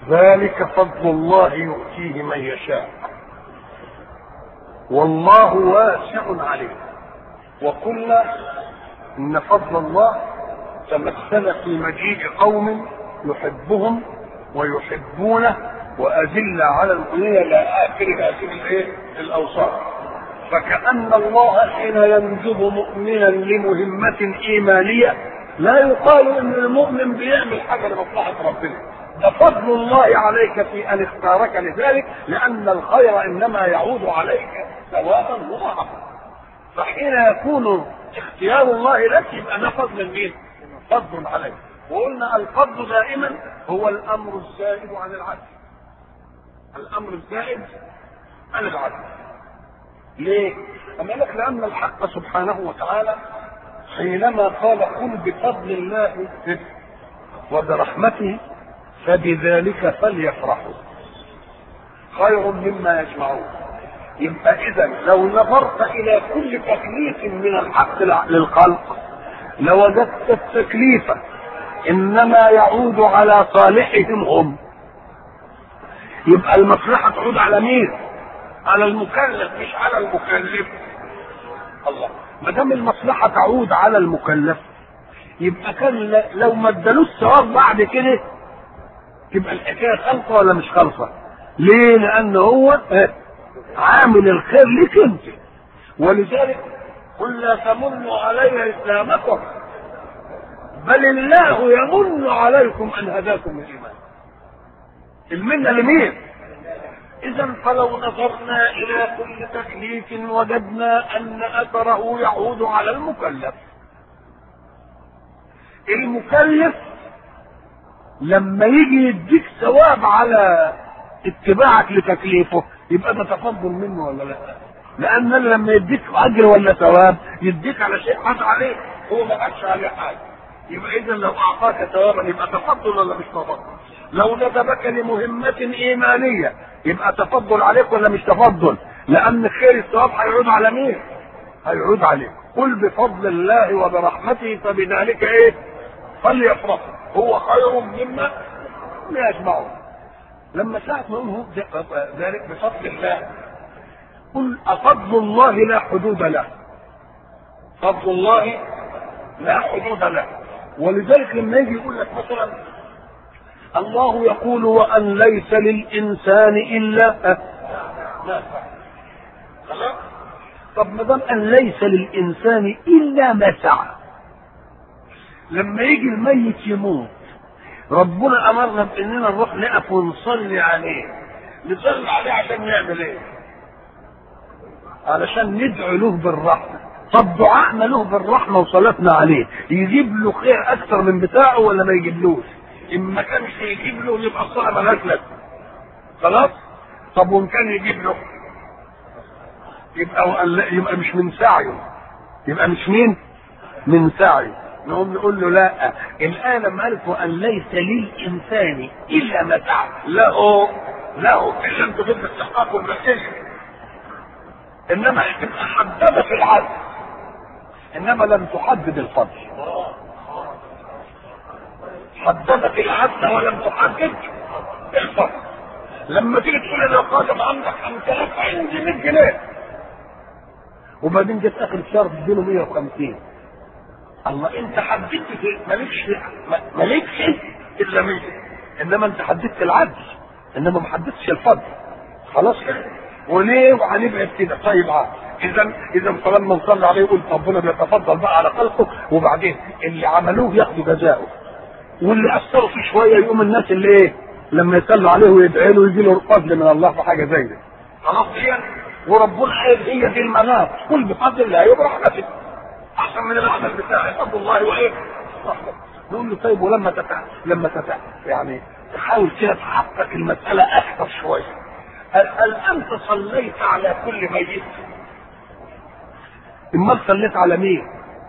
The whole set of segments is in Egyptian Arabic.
ذلك فضل الله يؤتيه من يشاء والله واسع عليم وقلنا ان فضل الله تمثل في مجيء قوم يحبهم ويحبونه وأذل على المؤمنين إلى آخر هذه الإيه؟ الأوصاف فكأن الله حين ينجب مؤمنا لمهمة إيمانية لا يقال إن المؤمن بيعمل حاجة لمصلحة ربنا ده فضل الله عليك في أن اختارك لذلك لأن الخير إنما يعود عليك ثوابا مضاعفا فحين يكون اختيار الله لك يبقى ده فضل مين؟ فضل عليك وقلنا الفضل دائما هو الامر الزائد عن العدل الامر الزائد عن العدل ليه؟ أما لك لأن الحق سبحانه وتعالى حينما قال قل بفضل الله وبرحمته فبذلك فليفرحوا خير مما يجمعون يبقى إذا لو نظرت إلى كل تكليف من الحق للخلق لوجدت التكليف انما يعود على صالحهم هم يبقى المصلحه تعود على مين على المكلف مش على المكلف الله ما دام المصلحه تعود على المكلف يبقى كان لو ما ادالوش ثواب بعد كده تبقى الحكايه خالصه ولا مش خالصه ليه لان هو عامل الخير لك انت ولذلك قل لا تمنوا علي اسلامكم بل الله يمن عليكم ان هداكم الايمان المنه لمين اذا فلو نظرنا الى كل تكليف وجدنا ان اثره يعود على المكلف المكلف لما يجي يديك ثواب على اتباعك لتكليفه يبقى ده تفضل منه ولا لا لان لما يديك اجر ولا ثواب يديك على شيء حاط عليه هو ما قالش عليه حاجه يبقى اذا لو اعطاك ثوابا يبقى تفضل ولا مش تفضل لو ندبك لمهمة إيمانية يبقى تفضل عليك ولا مش تفضل لأن خير الثواب هيعود على مين؟ هيعود عليك قل بفضل الله وبرحمته فبذلك إيه؟ فليفرحوا هو خير مما يجمعون لما ساعة ما نقول ذلك بفضل الله قل أفضل الله لا حدود له فضل الله لا حدود له ولذلك لما يجي يقول لك مثلا الله يقول وأن ليس للإنسان إلا ما خلاص طب ما دام أن ليس للإنسان إلا ما سعى لما يجي الميت يموت ربنا أمرنا بأننا نروح نقف ونصلي عليه نصلي عليه عشان نعمل إيه؟ علشان ندعو له بالرحمة طب دعائنا له بالرحمة وصلاتنا عليه يجيب له خير أكثر من بتاعه ولا ما يجيبلوش؟ إن ما كانش يجيب له يبقى الصلاة ملهاش لازمة خلاص؟ طب وإن كان يجيب له يبقى يبقى مش من سعيه يبقى مش مين؟ من سعيه نقوم نقول له لا الآية لما قالت وأن ليس للإنسان إلا ما سعى له له إلا أنت في الاستحقاق والنتيجة إنما تبقى حددت العدل إنما لم تحدد الفضل حددت العدل ولم تحدد الفضل لما تيجي تقول انا قادم عندك 5000 عندي 100 جنيه وبعدين جت اخر الشهر تديله 150 الله انت حددت مالكش مالكش الا 100 انما انت حددت العدل انما ما حددتش الفضل خلاص كده وليه وهنبعد كده طيب عاد اذا اذا فلما نصلي عليه يقول ربنا بيتفضل بقى على خلقه وبعدين اللي عملوه ياخدوا جزاؤه واللي اثروا فيه شويه يقوم الناس اللي ايه لما يصلوا عليه ويدعي له يجي له فضل من الله في حاجه زي دي خلاص دي وربنا قال هي دي المناط قل بفضل الله وبرحمته احسن من العمل بتاعي فضل الله وايه رحمته نقول له طيب ولما تتع لما تتع يعني تحاول كده تحقق المساله اكثر شويه هل, هل انت صليت على كل ميت امال صليت على مين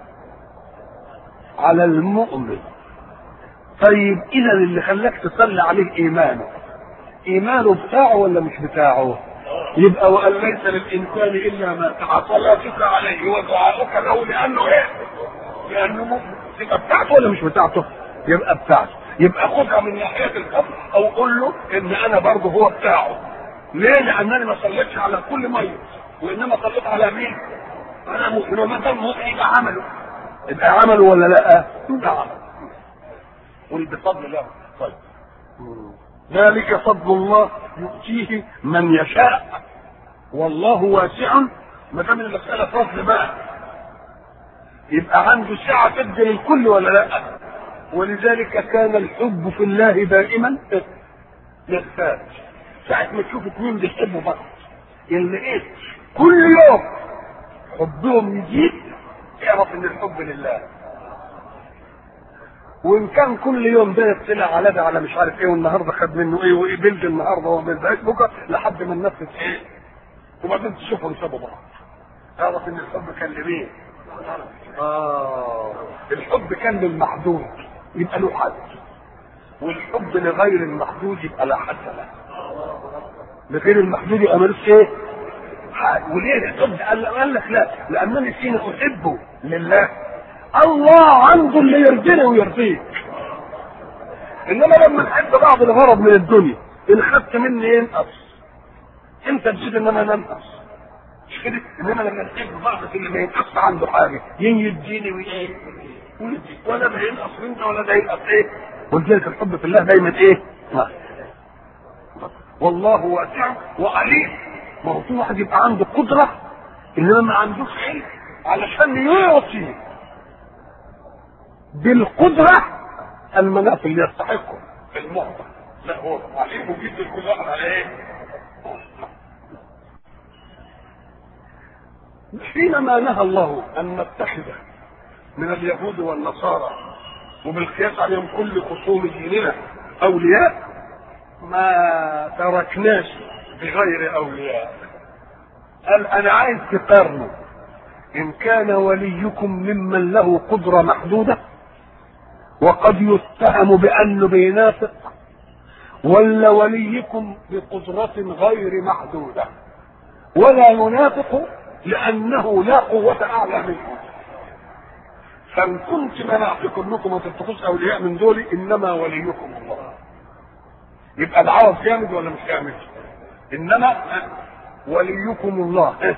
على المؤمن طيب اذا اللي خلاك تصلي عليه ايمانه ايمانه بتاعه ولا مش بتاعه يبقى وان ليس للانسان الا ما سعى صلاتك عليه ودعاؤك له لانه ايه لانه مؤمن يبقى بتاعته ولا مش بتاعته يبقى بتاعته يبقى خدها من ناحيه الحب او قول له ان انا برضه هو بتاعه ليه؟ لانني ما صليتش على كل ميت وانما صليت على مين؟ على مؤمن وما دام مؤمن يبقى عمله يبقى عمله ولا لا؟ يبقى عمله قل بفضل الله طيب ذلك فضل الله يؤتيه من يشاء والله واسع ما دام المساله فضل بقى يبقى عنده سعه تدي للكل ولا لا؟ ولذلك كان الحب في الله دائما يزداد ساعة ما تشوف اتنين بيحبوا بعض اللي ايه كل يوم حبهم يزيد اعرف ان الحب لله وان كان كل يوم ده يطلع على ده على مش عارف ايه والنهارده خد منه ايه وايه بلد النهارده وما بلدهاش بكره لحد ما الناس ايه وبعدين تشوفهم سابوا بعض اعرف ان الحب كان لمين؟ اه الحب كان للمحدود يبقى له حد والحب لغير المحدود يبقى لا حد له لغير المحدود يبقى ملوش ايه؟ حد وليه الحب قال قال لك لا لانني حين احبه لله الله عنده اللي يرضيني ويرضيك انما لما نحب بعض الغرض من الدنيا ان خدت مني ينقص انت تزيد انما ننقص مش كده انما لما نحب بعض في اللي ما ينقص عنده حاجه ين يديني وايه ويديك ولا ده ينقص منت ولا ده ينقص ايه ولذلك الحب في الله دايما ايه والله واسع وعليم ما هو في واحد يبقى عنده قدره انما ما عندوش علم علشان يعطي بالقدره المنافع اللي يستحقه المعطى لا هو عليم وجد كل واحد على ايه حينما نهى الله ان نتخذ من اليهود والنصارى وبالقياس عليهم كل خصوم ديننا اولياء ما تركناش بغير اولياء قال انا عايز تقارنوا ان كان وليكم ممن له قدره محدوده وقد يتهم بانه بينافق ولا وليكم بقدرة غير محدودة ولا ينافق لأنه لا قوة أعلى منكم فإن كنت منافق أنكم ما تتخذوش أولياء من دول إنما وليكم الله يبقى العوض جامد ولا مش جامد؟ إنما وليكم الله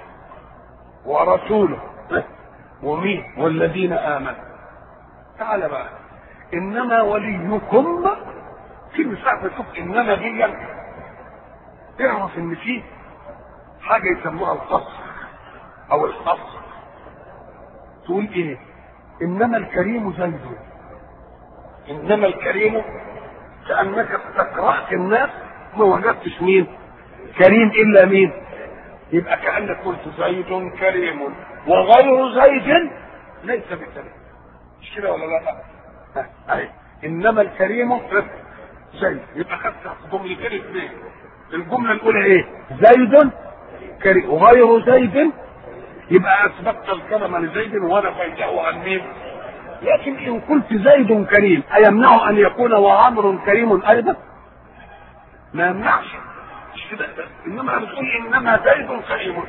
ورسوله ومين والذين آمنوا تعال بقى إنما وليكم كلمة ساعة ما تشوف إنما دي اعرف إن في حاجة يسموها القصر أو القصر تقول إيه؟ إنما الكريم زيد إنما الكريم كأنك استقرأت الناس ما وجدتش مين؟ كريم إلا مين؟ يبقى كأنك قلت زيد كريم وغير زيد ليس بكريم مش كده ولا لا؟ أهي إنما الكريم زيد يبقى خدت جملتين اثنين الجمله الاولى ايه زيد كريم وغير زيد يبقى اثبتت الكلمه لزيد ونفيته عن مين لكن ان قلت زيد كريم ايمنع ان يكون وعمر كريم ايضا ما يمنعش مش كده انما بتقول انما زيد كريم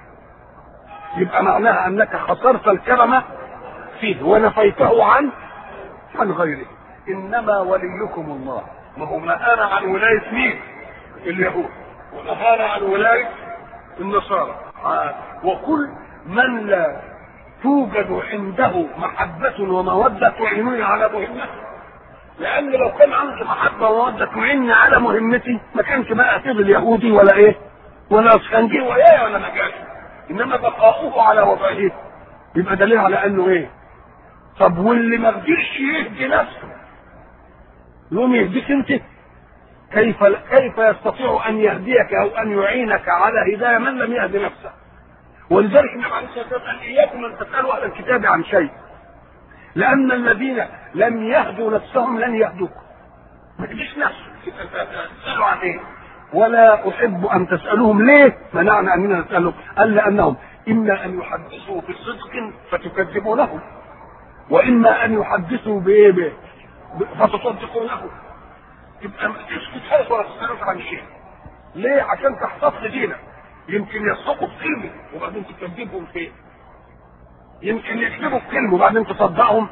يبقى معناها انك خسرت الكلمه فيه ونفيته عن عن غيره انما وليكم الله ما هو نهانا عن ولاية مين؟ اليهود ونهانا عن ولاية النصارى آه. وكل من لا توجد عنده محبة ومودة تعينني على مهمته لأن لو كان عنده محبة ومودة تعينني على مهمتي ما كانش بقى أسيب اليهودي ولا إيه؟ ولا اسكندي ولا ولا نجاشي إنما بقاؤه على وضعه يبقى دليل على أنه إيه؟ طب واللي ما قدرش يهدي نفسه يقوم يهديك انت كيف كيف يستطيع ان يهديك او ان يعينك على هدايه من لم يهدي نفسه ولذلك النبي عليه الصلاه والسلام قال اياكم ان تسالوا اهل الكتاب عن شيء لان الذين لم يهدوا نفسهم لن يهدوكم ما تجيش نفسك تسالوا عن ايه ولا احب ان تسالوهم ليه منعنا اننا نسالهم قال لانهم اما ان يحدثوا بصدق فتكذبونهم واما ان يحدثوا بايه بيه فتصدقونه يبقى اسكت خالص ولا تسألوش عن شيء ليه عشان تحتفظ دينك يمكن يصدقوا بكلمة وبعدين تكذبهم فيه يمكن يكذبوا بكلمة وبعدين تصدقهم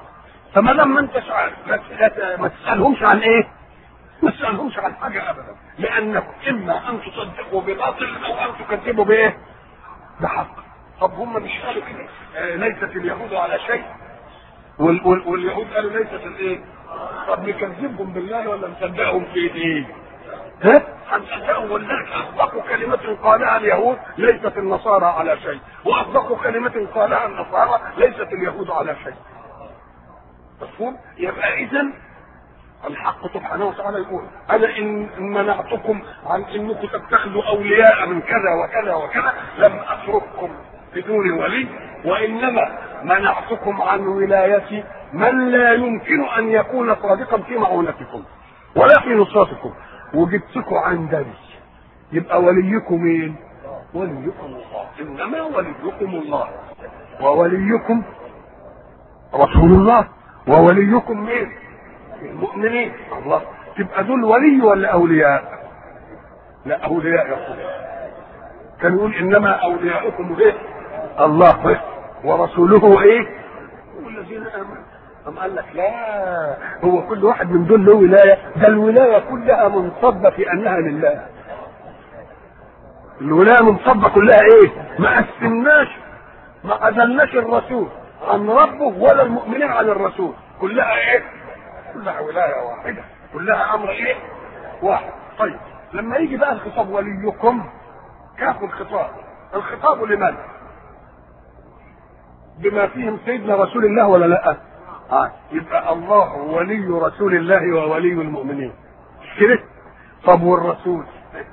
فما دام ما انتش عارف ما تسالهمش عن ايه؟ ما تسالهمش عن حاجه ابدا لانكم اما ان تصدقوا بباطل او ان تكذبوا بايه؟ بحق طب هم مش قالوا كده آه ليست اليهود على شيء وال وال واليهود قالوا ليست الايه؟ طب نكذبهم بالله ولا نصدقهم في ايه؟ ها؟ هنصدقهم ولذلك اصدقوا كلمة قالها اليهود ليست النصارى على شيء، واصدقوا كلمة قالها النصارى ليست اليهود على شيء. مفهوم؟ يبقى اذا الحق سبحانه وتعالى يقول انا ان منعتكم عن انكم تتخذوا اولياء من كذا وكذا وكذا لم اترككم بدون ولي وانما منعتكم عن ولايه من لا يمكن ان يكون صادقا في معونتكم ولا في نصرتكم وجبتكم عندني يبقى وليكم مين؟ وليكم الله انما وليكم الله ووليكم رسول الله ووليكم مين؟ المؤمنين الله تبقى دول ولي ولا اولياء؟ لا اولياء يقول كان يقول انما اولياؤكم ايه؟ الله إيه؟ ورسوله ايه؟ والذين امنوا أم قال لك لا هو كل واحد من دول له ولايه ده الولايه كلها منصبه في انها لله الولايه منصبه كلها ايه؟ ما قسمناش ما عزلناش الرسول عن ربه ولا المؤمنين عن الرسول كلها ايه؟ كلها ولايه واحده كلها امر ايه؟ واحد طيب لما يجي بقى الخطاب وليكم كاف الخطاب الخطاب لمن؟ بما فيهم سيدنا رسول الله ولا لا؟ آه. يبقى الله ولي رسول الله وولي المؤمنين كده طب والرسول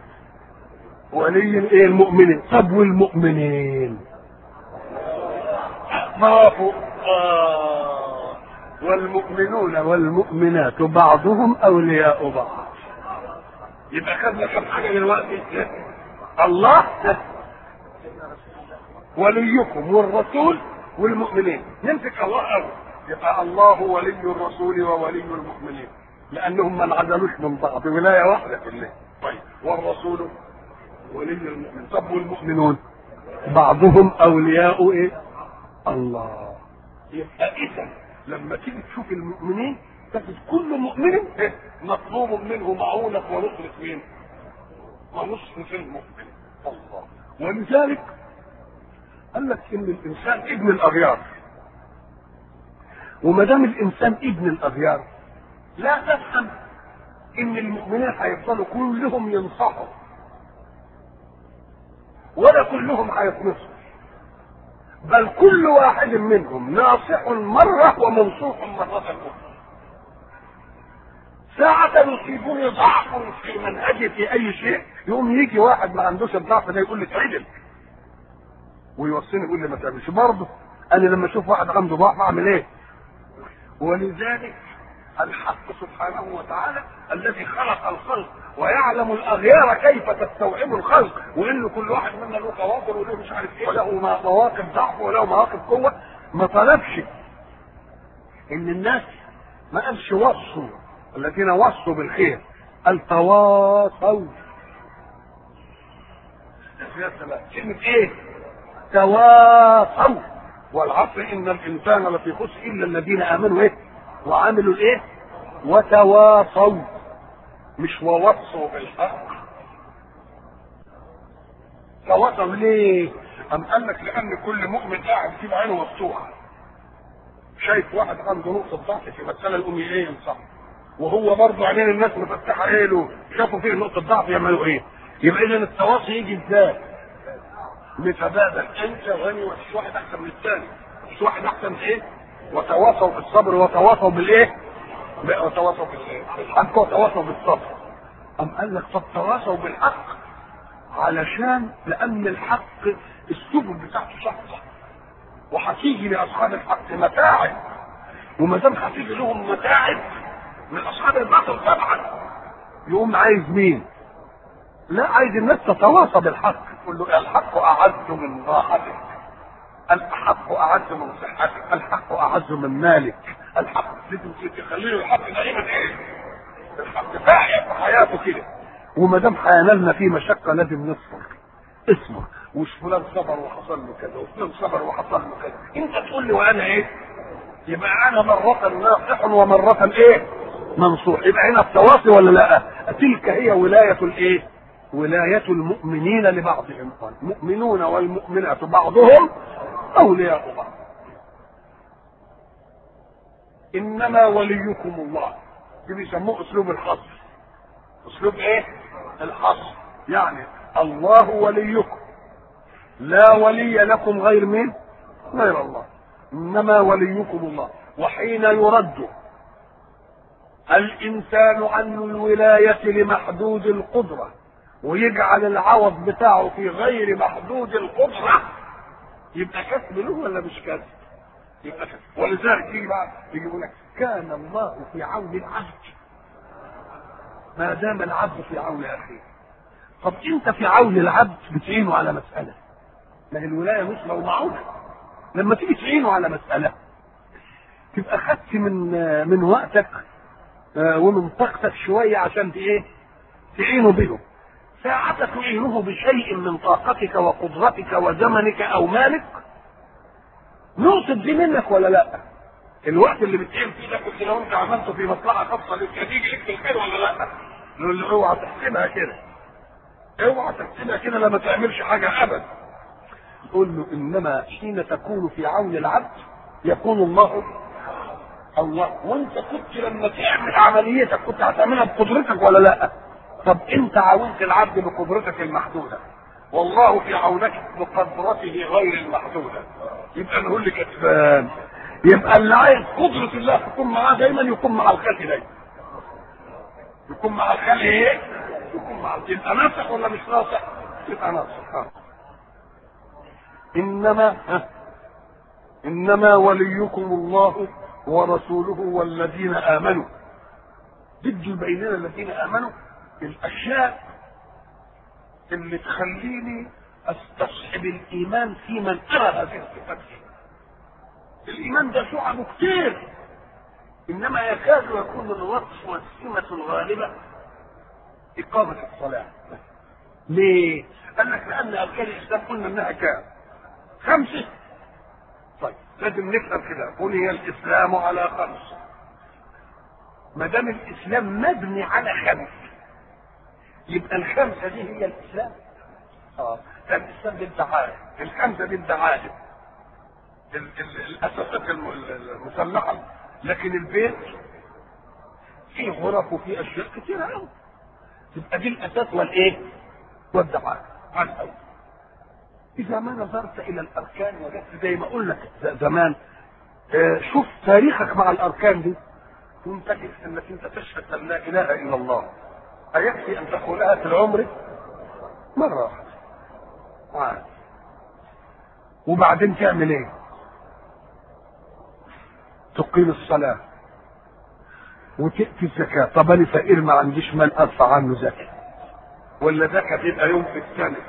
ولي ايه المؤمنين طب والمؤمنين برافو آه. والمؤمنون والمؤمنات بعضهم اولياء بعض يبقى خدنا كم حاجه دلوقتي الله وليكم والرسول والمؤمنين نمسك الله اول يبقى الله ولي الرسول وولي المؤمنين لانهم ما انعزلوش من بعض ولايه واحده كلها طيب والرسول ولي المؤمن طب والمؤمنون بعضهم اولياء ايه الله يبقى اذا لما تيجي تشوف المؤمنين تجد كل مؤمن إيه؟ مطلوب منه معونة ونصرة مين؟ ونصرة المؤمن الله ولذلك قال لك ان الانسان ابن الاغيار وما دام الانسان ابن الاغيار لا تفهم ان المؤمنين هيفضلوا كلهم ينصحوا ولا كلهم هيتنصحوا بل كل واحد منهم ناصح مرة ومنصوح مرة أخرى ساعة يصيبني ضعف في منهجي في أي شيء يقوم يجي واحد ما عندوش الضعف ده يقول لي تعدل ويوصيني يقول لي ما تعملش برضه أنا لما أشوف واحد عنده ضعف أعمل إيه؟ ولذلك الحق سبحانه وتعالى الذي خلق الخلق ويعلم الاغيار كيف تستوعب الخلق وان كل واحد منا له خواطر وله مش عارف ايه وله مواقف ضعف وله مواقف قوه ما طلبش ان الناس ما قالش وصوا الذين وصوا بالخير قال تواصوا يا سلام كلمة ايه؟ تواصوا والعصر ان الانسان لفي خسر الا الذين امنوا ايه؟ وعملوا الايه؟ وتواصوا مش ووصوا بالحق تواصوا ليه؟ أم قال لك لأن كل مؤمن قاعد كده عينه مفتوحة شايف واحد عنده نقطة ضعف في مسألة يقوم ايه ينصح وهو برضه عينين الناس مفتحة ايه له شافوا فيه نقطة ضعف يعملوا ايه؟ يبقى إذا التواصي يجي ازاي؟ نتبادل أنت غني ومش واحد أحسن من الثاني مش واحد أحسن ايه؟ وتواصوا بالصبر وتواصوا بالايه؟ وتواصوا بالحق وتواصوا بالصبر. أم قال لك طب تواصوا بالحق علشان لأن الحق السبل بتاعته شقة وهتيجي لأصحاب الحق متاعب وما دام هتيجي لهم متاعب من أصحاب الباطل طبعا يقوم عايز مين؟ لا عايز الناس تتواصى بالحق يقول له الحق أعز من راحتك الحق اعز من صحتك الحق اعز من مالك الحق لازم تخلي له الحق دائما ايه الحق داعي في حياته كده وما دام هينالنا فيه مشقه لازم نصبر اصبر وش فلان صبر وحصل له كذا وفلان صبر وحصل له كذا انت تقول لي وانا ايه يبقى انا مرة ناصح ومرة ايه منصوح يبقى هنا التواصي ولا لا تلك هي ولاية الايه ولاية المؤمنين لبعضهم قال المؤمنون والمؤمنات بعضهم أولياء بعض إنما وليكم الله دي بيسموه أسلوب الحصر أسلوب إيه؟ الحصر يعني الله وليكم لا ولي لكم غير مين؟ غير الله إنما وليكم الله وحين يرد الإنسان عن الولاية لمحدود القدرة ويجعل العوض بتاعه في غير محدود القدرة يبقى كسب له ولا مش كسب؟ يبقى كسب ولذلك يجي بقى يجي يقول لك كان الله في عون العبد ما دام العبد في عون اخيه طب انت في عون العبد بتعينه على مسألة ما هي الولاية نصرة ومعونة لما تيجي تعينه على مسألة تبقى خدت من من وقتك ومن طاقتك شوية عشان ايه تعينه به ساعة تعينه بشيء من طاقتك وقدرتك وزمنك او مالك نقصد دي منك ولا لا الوقت اللي بتعين فيه ده كنت لو انت عملته في مصلحه خاصه لك هتيجي لك الخير ولا لا نقول له اوعى تحسبها كده اوعى تحسبها كده لما تعملش حاجه ابدا قول له انما حين تكون في عون العبد يكون الله الله وانت كنت لما تعمل عمليتك كنت هتعملها بقدرتك ولا لا طب انت عاونت العبد بقدرتك المحدوده والله في عونك بقدرته غير المحدوده يبقى نقول لك كسبان يبقى اللي عايز قدرة الله تكون معاه دايما يكون مع الخلق دايما يكون مع الخلق ايه؟ يكون مع يبقى ناصح ولا مش ناصح؟ يبقى ناصح ها. انما ها. انما وليكم الله ورسوله والذين امنوا بده يبين لنا الذين امنوا الاشياء اللي تخليني استصحب الايمان في من ارى هذه الصفات الايمان ده شعبه كتير انما يكاد يكون الوصف والسمة الغالبة اقامة الصلاة ليه؟ قال لك لان اركان الاسلام قلنا انها كام؟ خمسة طيب لازم نفهم كده بني الاسلام على خمس ما دام الاسلام مبني على خمس يبقى الخمسه دي هي الاسلام اه ده الاسلام دي الدعايه الخمسه دي الدعايه ال- ال- الاساسات الم- المسلحه لكن البيت فيه غرف وفيه اشياء كتيره قوي تبقى دي الاساس والايه؟ والدعايه على الاول اذا ما نظرت الى الاركان وجدت زي ما اقول لك ز- زمان آه، شوف تاريخك مع الاركان دي ثم تجد انك انت تشهد ان لا اله الا الله أيكفي أن تقولها في العمر مرة واحدة عاد. وبعدين تعمل إيه؟ تقيم الصلاة وتأتي الزكاة طب أنا فقير ما عنديش مال أدفع عنه زكاة ولا زكاة بيبقى يوم في السنة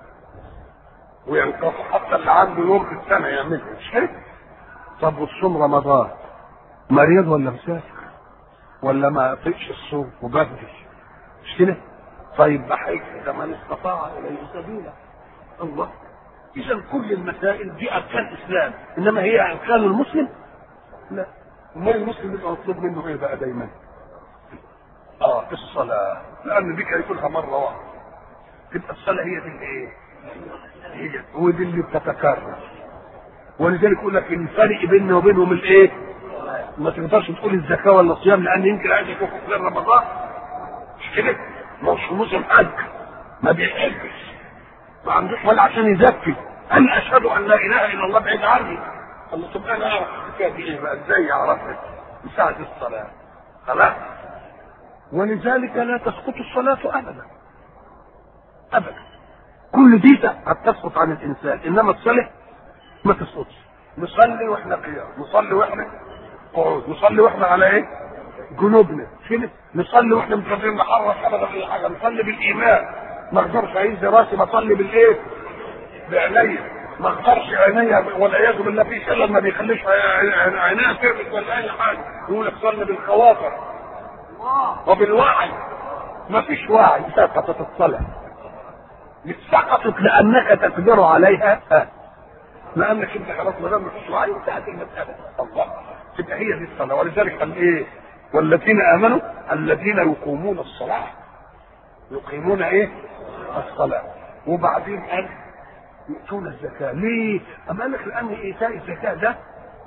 وينقص حتى اللي عنده يوم في السنة يعملها مش كده؟ طب وتصوم رمضان مريض ولا مسافر ولا ما طيقش الصوم وبدري مش كده؟ طيب بحيث اذا من استطاع اليه سبيلا الله اذا كل المسائل دي اركان اسلام انما هي اركان المسلم لا امال المسلم يبقى مطلوب منه ايه بقى دايما اه الصلاه لان دي كان يكونها مره واحده تبقى الصلاه هي دي الايه هي ودي اللي بتتكرر ولذلك يقول لك الفرق بيننا وبينهم الايه ما تقدرش تقول الزكاه ولا الصيام لان يمكن عايز يكون في خلال رمضان مش كده مش موسم حج ما بيحجش ما عندوش ولا عشان يزكي انا اشهد ان لا اله الا الله بعيد عني الله طب انا اعرف الحكايه دي ايه بقى ازاي اعرفها من ساعه الصلاه خلاص ولذلك لا تسقط الصلاه ابدا ابدا كل دي قد تسقط عن الانسان انما الصلاه ما تسقطش نصلي واحنا قيام نصلي واحنا قعود نصلي واحنا على ايه جنوبنا كده نصلي واحنا مش قادرين نحرك ابدا اي حاجه نصلي بالايمان ما اقدرش اعيش راسي بصلي بالايه بعينيا ما اقدرش عينيا والعياذ بالله في شلل ما بيخليش عي- عينيها تربط ولا اي حاجه يقول لك صلي بالخواطر وبالوعي ما فيش وعي سقطت الصلاه مش سقطت لانك تقدر عليها آه. لانك انت خلاص ما دام مفيش وعي انتهت المساله الله تبقى هي دي الصلاه ولذلك قال ايه والذين امنوا الذين يقومون الصلاه يقيمون ايه الصلاه وبعدين قال يؤتون الزكاه ليه اما قال لك لان ايتاء الزكاه ده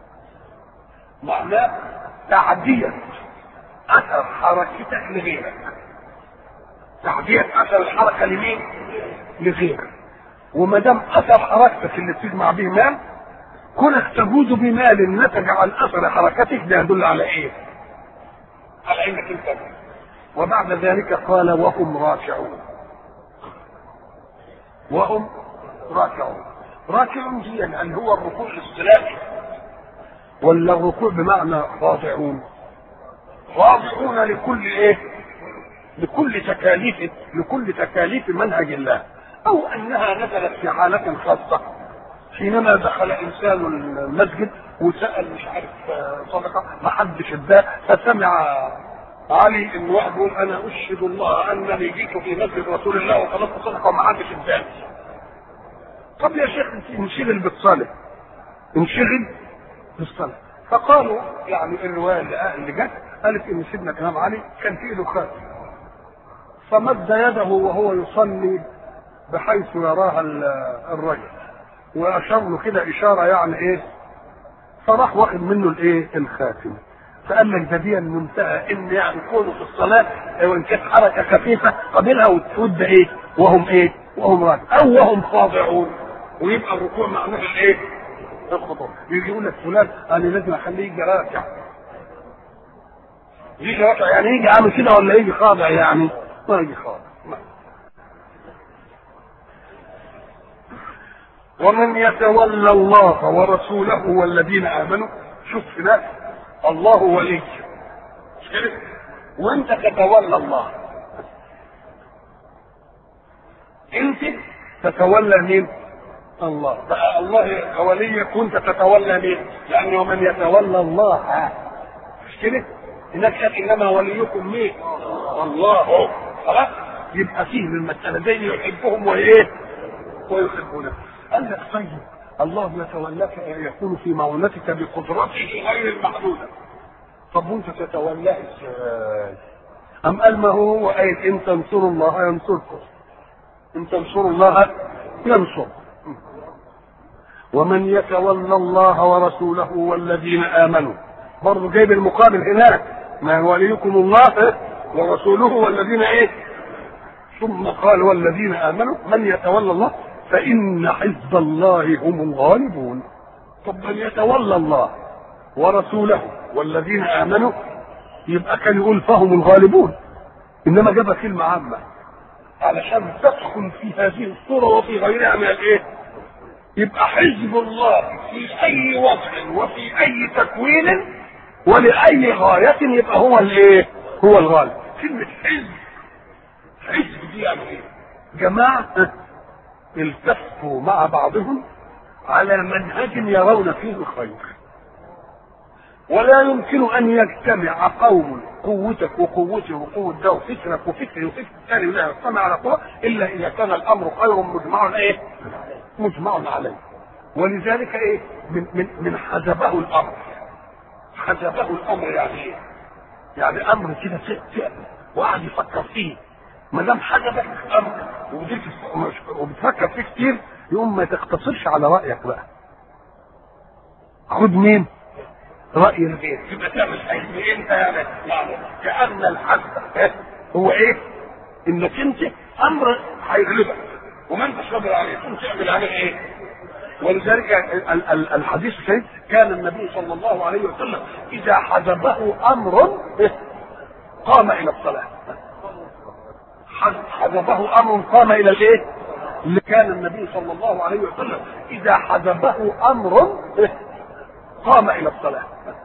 معناه تعديه اثر حركتك لغيرك تعديه اثر الحركه لمين لغيرك وما دام اثر حركتك اللي بتجمع به مال كونك تجود بمال نتج عن اثر حركتك ده يدل على ايه؟ على انك انت وبعد ذلك قال وهم راكعون وهم راكعون راكعون دي يعني هو الركوع الاصطلاحي ولا الركوع بمعنى خاضعون خاضعون لكل ايه لكل تكاليف لكل تكاليف منهج الله او انها نزلت في حالة خاصة حينما دخل انسان المسجد وسال مش عارف صدقه ما حدش اداه فسمع علي ان واحد يقول انا اشهد الله انني جيت في مسجد رسول الله وطلبت صدقه وما حدش اداني طب يا شيخ انشغل بالصلاه انشغل بالصلاه فقالوا يعني الروايه اللي اللي جت قالت ان سيدنا الامام علي كان في ايده خاتم فمد يده وهو يصلي بحيث يراها الرجل واشار له كده اشاره يعني ايه فراح واخد منه الايه الخاتم فقال لك ده دي المنتهى ان يعني كونه في الصلاه وان كانت حركه خفيفه قابلها وتود ايه وهم ايه وهم راكع او وهم خاضعون ويبقى الركوع معناه الايه الخضوع يجي يقول لك فلان انا لازم اخليه يجي راكع يجي راكع يعني يجي عامل كده ولا يجي خاضع يعني ما يجي خاضع ومن يتولى الله ورسوله والذين امنوا شوف هناك الله ولي مش كده وانت تتولى الله انت تتولى مين الله بقى الله وليك وانت تتولى مين لانه من يتولى الله مش كده هناك قال انما وليكم مين الله خلاص يبقى فيه من المساله دي يحبهم وايه ويحبونه قال لك طيب الله يتولاك يكون في معونتك بقدرته غير المحدوده طب وانت تتولاه ازاي؟ أم قال ما هو هو قايل إن تنصروا الله ينصركم إن تنصروا الله ينصر ومن يتولى الله ورسوله والذين آمنوا برضه جايب المقابل هناك ما وليكم الله ورسوله والذين إيه ثم قال والذين آمنوا من يتولى الله فإن حزب الله هم الغالبون طب من يتولى الله ورسوله والذين آمنوا يبقى كان يقول فهم الغالبون إنما جاب كلمة عامة علشان تدخل في هذه الصورة وفي غيرها من الإيه؟ يبقى حزب الله في أي وضع وفي أي تكوين ولأي غاية يبقى هو الإيه؟ هو الغالب كلمة حزب حزب دي يعني إيه؟ جماعة التفوا مع بعضهم على منهج يرون فيه الخير ولا يمكن ان يجتمع قوم قوتك وقوتي وقوة ده وفكرك وفكري وفكر الثاني لا يجتمع على قوة الا اذا كان الامر خير مجمع ايه؟ مجمع عليه ولذلك ايه؟ من من من حجبه الامر حجبه الامر يعني ايه؟ يعني امر كده فئة وقعد يفكر فيه ما دام حجبك امر وديك وبتفكر فيه كتير يقوم ما تقتصرش على رايك بقى خد مين؟ راي الغير يبقى تعمل حزب انت يعني يعني كان الحزب هو ايه؟ انك انت امر هيغلبك وما انتش قادر عليه تقوم تعمل عليه ايه؟ ولذلك الحديث الشريف كان النبي صلى الله عليه وسلم اذا حجبه امر قام الى الصلاه حجبه امر قام الى الايه؟ اللي كان النبي صلى الله عليه وسلم اذا حجبه امر قام الى الصلاه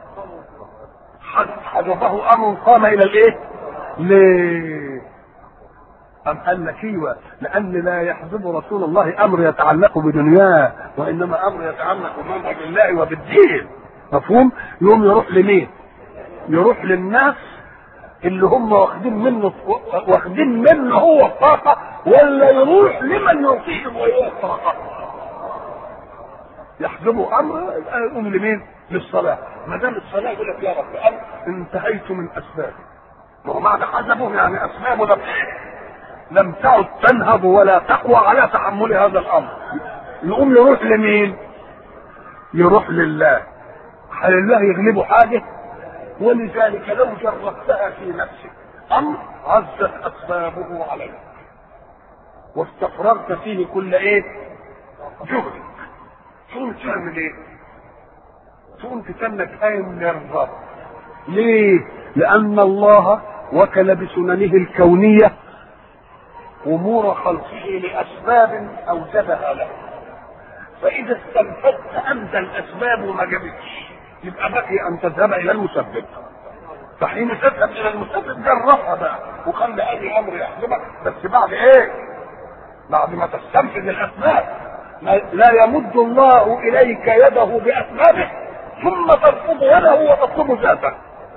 حجبه امر قام الى الايه؟ ليه؟ أم قال لك ايوه لأن لا يحجب رسول الله أمر يتعلق بدنياه وإنما أمر يتعلق بمنهج الله وبالدين مفهوم؟ يوم يروح لمين؟ يروح للناس اللي هم واخدين منه واخدين منه هو الطاقة ولا يروح لمن يعطيهم وهو الطاقة يحجبوا امر يقوم لمين؟ للصلاه ما دام الصلاه يقول لك يا رب انا انتهيت من اسبابي ما هو معنى حسبه يعني اسبابه لم لم تعد تنهض ولا تقوى على تحمل هذا الامر يقوم يروح لمين يروح لله هل الله يغلبه حاجه ولذلك لو جربتها في نفسك امر عزت اسبابه عليك واستفرغت فيه كل ايه جهدك تقوم تعمل ايه تقوم تتنك قايم من الرب ليه لان الله وكل بسننه الكونيه امور خلقه لاسباب اوجدها له فاذا استنفذت انت الاسباب وما جابتش يبقى بقي ان تذهب الى المسبب فحين تذهب الى المسبب جربها بقى وخلي اي امر يحزمك بس بعد ايه؟ بعد ما تستنفذ الاسباب لا يمد الله اليك يده باسبابه ثم ترفض يده وتطلب ذاته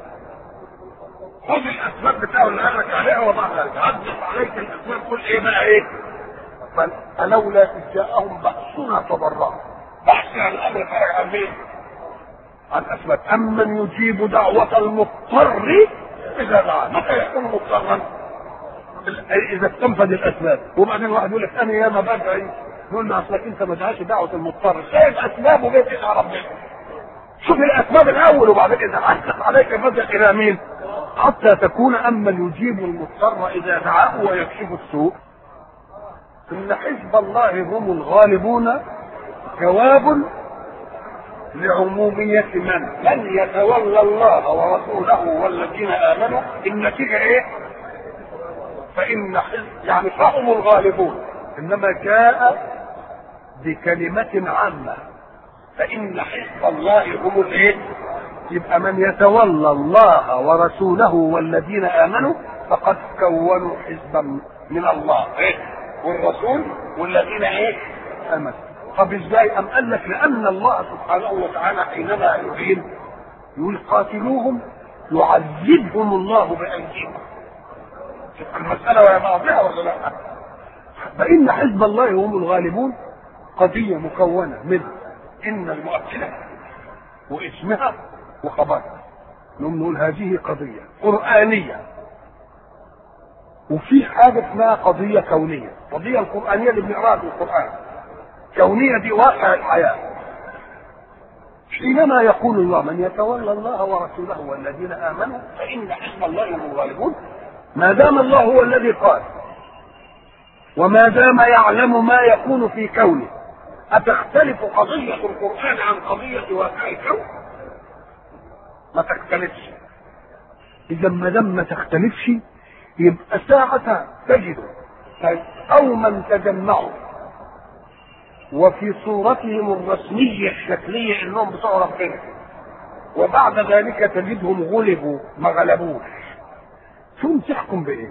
خذ الاسباب بتاعه اللي قال لك عليها وضعها عدت عليك الاسباب قل ايه بقى ايه؟ فلولا اذ جاءهم بأسنا تضرعوا بحث عن الامر فرج عن مين؟ عن اسباب امن يجيب دعوة المضطر اذا دعا متى يكون مضطرا؟ اذا استنفذ الاسباب وبعدين واحد يقول لك انا ياما بدعي يقول له اصلك انت ما دعاش دعوة المضطر شايف اسبابه جيت الى ربنا شوف الاسباب الاول وبعدين اذا عدت عليك بدأ الى مين؟ حتى تكون اما يجيب المضطر اذا دعاه ويكشف السوء ان حزب الله هم الغالبون جواب لعمومية من من يتولى الله ورسوله والذين امنوا النتيجة ايه فان حزب يعني فهم الغالبون انما جاء بكلمة عامة فان حزب الله هم الايه يبقى من يتولى الله ورسوله والذين امنوا فقد كونوا حزبا من الله إيه؟ والرسول والذين ايه امنوا طب ازاي ام قال لك لان الله سبحانه وتعالى حينما يريد يقول قاتلوهم يعذبهم الله بايديهم المساله ويا بعضها ولا لا فان حزب الله هم الغالبون قضيه مكونه من ان المؤكده واسمها وخبرها نقوم نقول هذه قضيه قرانيه وفي حاجه اسمها قضيه كونيه القضيه القرانيه اللي بنقراها في القران كونيه دي واقع الحياه حينما يقول الله من يتولى الله ورسوله والذين امنوا فان حزب الله هم الغالبون ما دام الله هو الذي قال وما دام يعلم ما يكون في كونه أتختلف قضية القرآن عن قضية واقع الكون؟ ما تختلفش. إذا ما دام ما تختلفش يبقى ساعة تجد قوما تجمعوا وفي صورتهم الرسمية الشكلية انهم بتوع ربنا وبعد ذلك تجدهم غلبوا ما غلبوش ثم تحكم بايه؟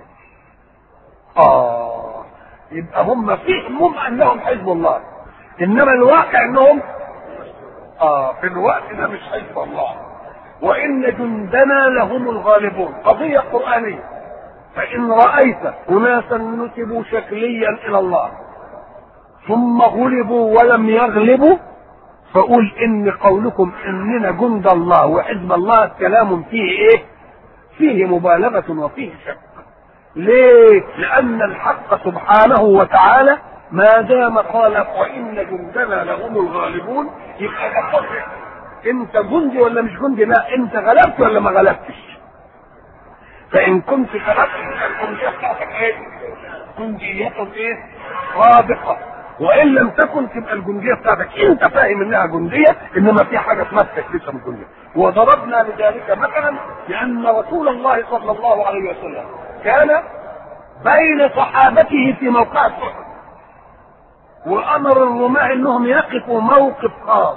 اه يبقى هم فيهم انهم حزب الله انما الواقع انهم اه في الوقت ده مش حزب الله وان جندنا لهم الغالبون قضيه قرانيه فان رايت اناسا نسبوا شكليا الى الله ثم غلبوا ولم يغلبوا فقول ان قولكم اننا جند الله وحزب الله كلام فيه ايه فيه مبالغه وفيه شك ليه لان الحق سبحانه وتعالى ما دام قال وان جندنا لهم الغالبون يبقى ده انت جندي ولا مش جندي لا انت غلبت ولا ما غلبتش فان كنت غلبت الجنديه بتاعتك ايه جنديه ايه رابقه وان لم تكن تبقى الجنديه بتاعتك انت فاهم انها جنديه انما في حاجه اسمها التكليف من الجنديه وضربنا لذلك مثلا لان رسول الله صلى الله عليه وسلم كان بين صحابته في موقع الصحب وامر الرماة انهم يقفوا موقف خاص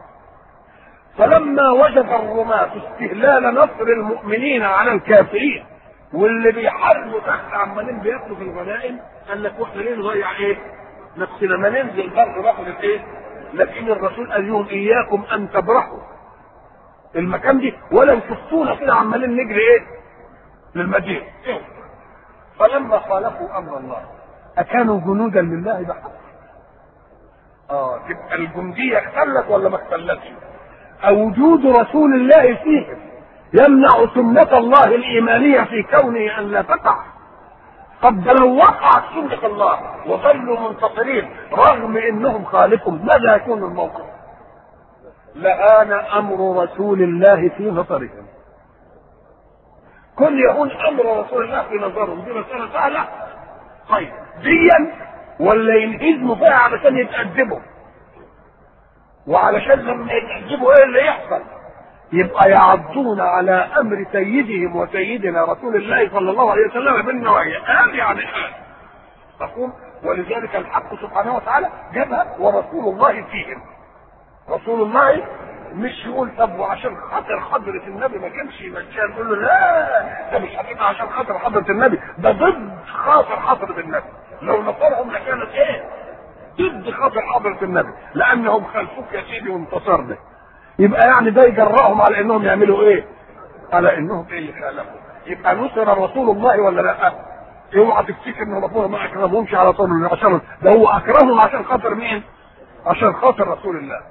فلما وجد الرماة استهلال نصر المؤمنين على الكافرين واللي بيحاربوا تحت عمالين بياكلوا في الغنائم قال لك واحنا ليه نضيع ايه؟ نفسنا ما ننزل برضه ناخد الايه؟ لكن الرسول قال لهم اياكم ان تبرحوا المكان دي ولا يشوفونا كده عمالين نجري ايه؟ للمدينه فلما خالفوا امر الله اكانوا جنودا لله بحق اه تبقى الجنديه اختلت ولا ما اختلتش وجود رسول الله فيهم يمنع سنة الله الإيمانية في كونه أن لا تقع طب ده لو وقعت سنة الله وظلوا منتصرين رغم انهم خالفوا ماذا يكون الموقف؟ لآن أمر رسول الله في نظرهم كل يكون أمر رسول الله في نظرهم دي مسألة سهلة طيب ديا ولا ينهزموا فيها علشان يتأدبوا وعلشان لما يتأدبوا ايه اللي يحصل يبقى يعضون على امر سيدهم وسيدنا رسول الله صلى الله عليه وسلم بالنوايا قال يعني قال مفهوم ولذلك الحق سبحانه وتعالى جابها ورسول الله فيهم رسول الله مش يقول طب وعشان خاطر حضرة النبي ما كانش يمشيها نقول له لا ده مش هتبقى عشان خاطر حضرة النبي ده ضد خاطر حضرة النبي لو نصرهم لكانت ايه؟ ضد خاطر حضرة النبي لانهم خلفوك يا سيدي وانتصرنا يبقى يعني ده يجرأهم على انهم يعملوا ايه؟ على انهم ايه اللي خالفوا يبقى نصر رسول الله ولا لا؟ اوعى تفتكر ان ربنا ما اكرمهمش على طول عشان ده هو اكرمهم عشان خاطر مين؟ عشان خاطر رسول الله.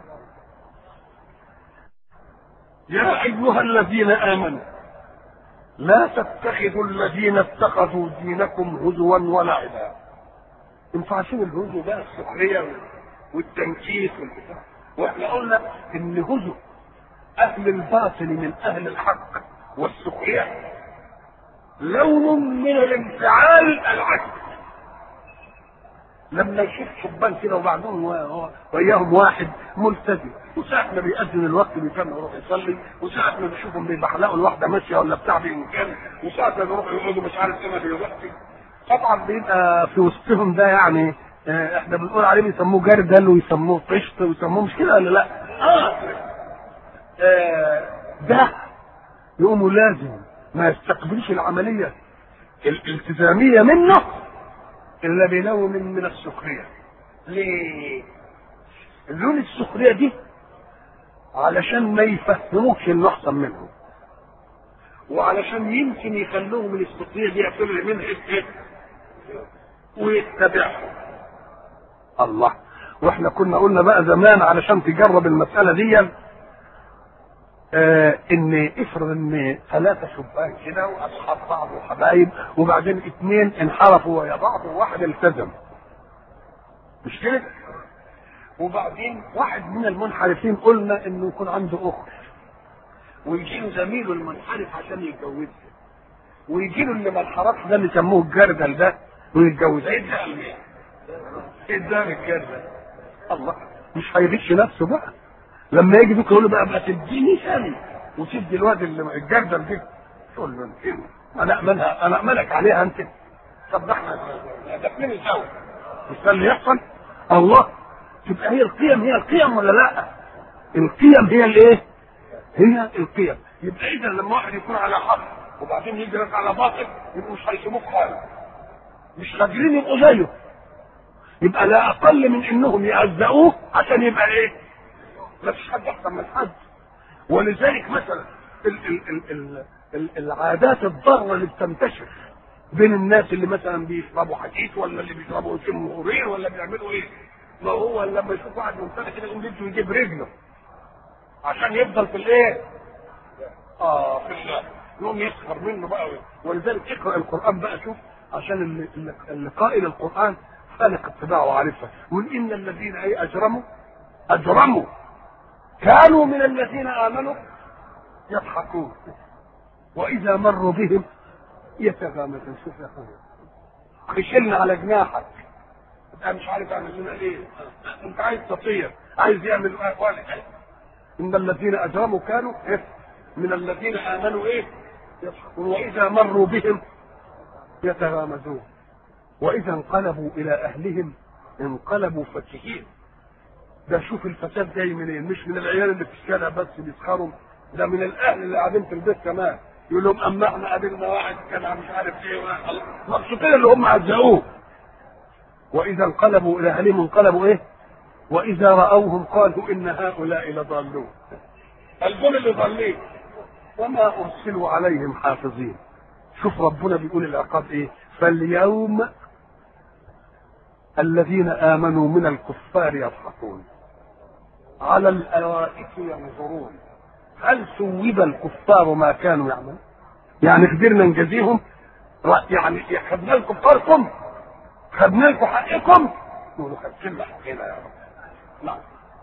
يا ايها الذين امنوا لا تتخذوا الذين اتخذوا دينكم هزوا ولعبا. انتوا عارفين الهزو ده السخريه والتنكيس والبتاع. واحنا قلنا ان هزو اهل الباطل من اهل الحق والسخريه لون من الانفعال العكس لما يشوف شبان كده وبعدهم وياهم واحد ملتزم وساعة ما بيأذن الوقت بيكمل يروح يصلي وساعة ما بيشوفهم بيبحلقوا الواحدة ماشية ولا بتاع بإمكان وساعة ما بيروحوا يقعدوا مش عارف ايه ما بيوقفي طبعا بيبقى في وسطهم ده يعني اه احنا بنقول عليه بيسموه جردل ويسموه قشط ويسموه مش كده ولا لا؟ اه, اه ده يقوموا لازم ما يستقبلش العملية الالتزامية منه إلا بلون من السخرية ليه؟ لون السخرية دي علشان ما يفهموش انه احسن منهم وعلشان يمكن يخلوهم من السخرية دي يعتبر منها ايه ويتبعهم الله واحنا كنا قلنا بقى زمان علشان تجرب المسألة دي آه ان افرض ان ثلاثة شبان كده واصحاب بعض وحبايب وبعدين اثنين انحرفوا ويا بعض وواحد التزم مش كده؟ وبعدين واحد من المنحرفين قلنا انه يكون عنده اخت ويجي له زميله المنحرف عشان يتجوزها ويجي له اللي ما انحرفش ده اللي سموه الجردل ده ويتجوزها ايه ده؟ ايه ده الجردل؟ الله مش هيغش نفسه بقى لما يجي بيك يقول له بقى ما تديني ثاني وتدي الواد اللي الجردل دي تقول له انا امنها انا امنك عليها انت طب ده احنا دافنين سوا مش ده اللي يحصل الله تبقى هي القيم هي القيم ولا لا القيم هي الايه هي القيم يبقى اذا لما واحد يكون على حق وبعدين يجرس على باطل يبقوا مش هيسيبوه خالص مش قادرين يبقوا زيه يبقى لا اقل من انهم يعزقوه عشان يبقى ايه ما فيش حد احسن من حد ولذلك مثلا ال ال ال ال ال العادات الضاره اللي بتنتشر بين الناس اللي مثلا بيشربوا حديث ولا اللي بيشربوا سم غرير ولا بيعملوا ايه ما هو لما يشوف واحد ممتلئ كده يقوم يجي يجيب رجله عشان يفضل في الايه؟ اه في الله يقوم يسخر منه بقى ولذلك اقرا القران بقى شوف عشان اللي, اللي قائل القران خالق اتباعه وعارفها يقول ان الذين اي اجرموا اجرموا كانوا من الذين امنوا يضحكون واذا مروا بهم يتغامزون شوف يا اخويا خشلنا على جناحك انت مش عارف اعمل لنا ايه انت عايز تطير عايز يعمل اخوانك ان الذين اجرموا كانوا إيه؟ من الذين امنوا ايه يضحكون واذا مروا بهم يتغامزون واذا انقلبوا الى اهلهم انقلبوا فكهين ده شوف الفساد جاي منين مش من العيال اللي في الشارع بس بيسخروا ده من الاهل اللي قاعدين في البيت كمان يقول لهم اما احنا قابلنا واحد كان مش عارف ايه مبسوطين اللي هم عزقوه واذا انقلبوا الى اهلهم انقلبوا ايه واذا راوهم قالوا ان هؤلاء لضالون الجول اللي ضالين وما ارسلوا عليهم حافظين شوف ربنا بيقول العقاب ايه فاليوم الذين امنوا من الكفار يضحكون على الارائك ينظرون هل ثوب الكفار ما كانوا يعملون يعني قدرنا نجازيهم يعني خدنا لكم كفاركم خدنا لكم حقكم نقولوا خدنا حقنا يا رب نعم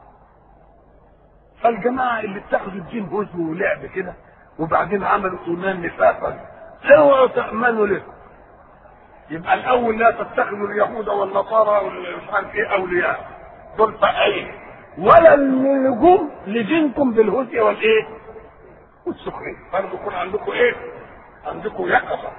فالجماعه اللي بتاخد الدين هزو ولعب كده وبعدين عملوا ايمان نفاقا اوعوا تامنوا له يبقى الاول لا تتخذوا اليهود والنصارى مش عارف ايه اولياء دول فقايين ولا اللجوء لدينكم بالهزء والايه؟ والسخريه برضه يكون عندكم ايه؟ عندكم يقظه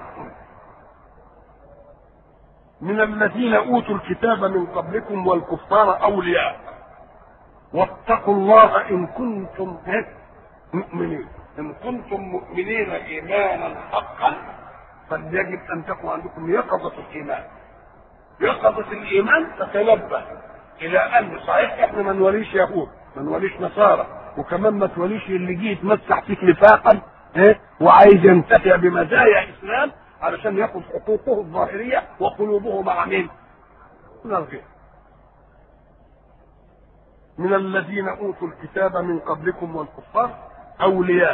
من الذين اوتوا الكتاب من قبلكم والكفار اولياء واتقوا الله ان كنتم مؤمنين ان كنتم مؤمنين ايمانا حقا فليجب ان تكون عندكم يقظه الايمان يقظه الايمان تتنبه الى ان صحيح احنا ما نوليش يهود ما نوليش نصارى وكمان ما توليش اللي جه يتمسح فيك نفاقا ايه وعايز ينتفع بمزايا الاسلام علشان ياخذ حقوقه الظاهريه وقلوبه مع مين؟ من الغير. من الذين اوتوا الكتاب من قبلكم والكفار اولياء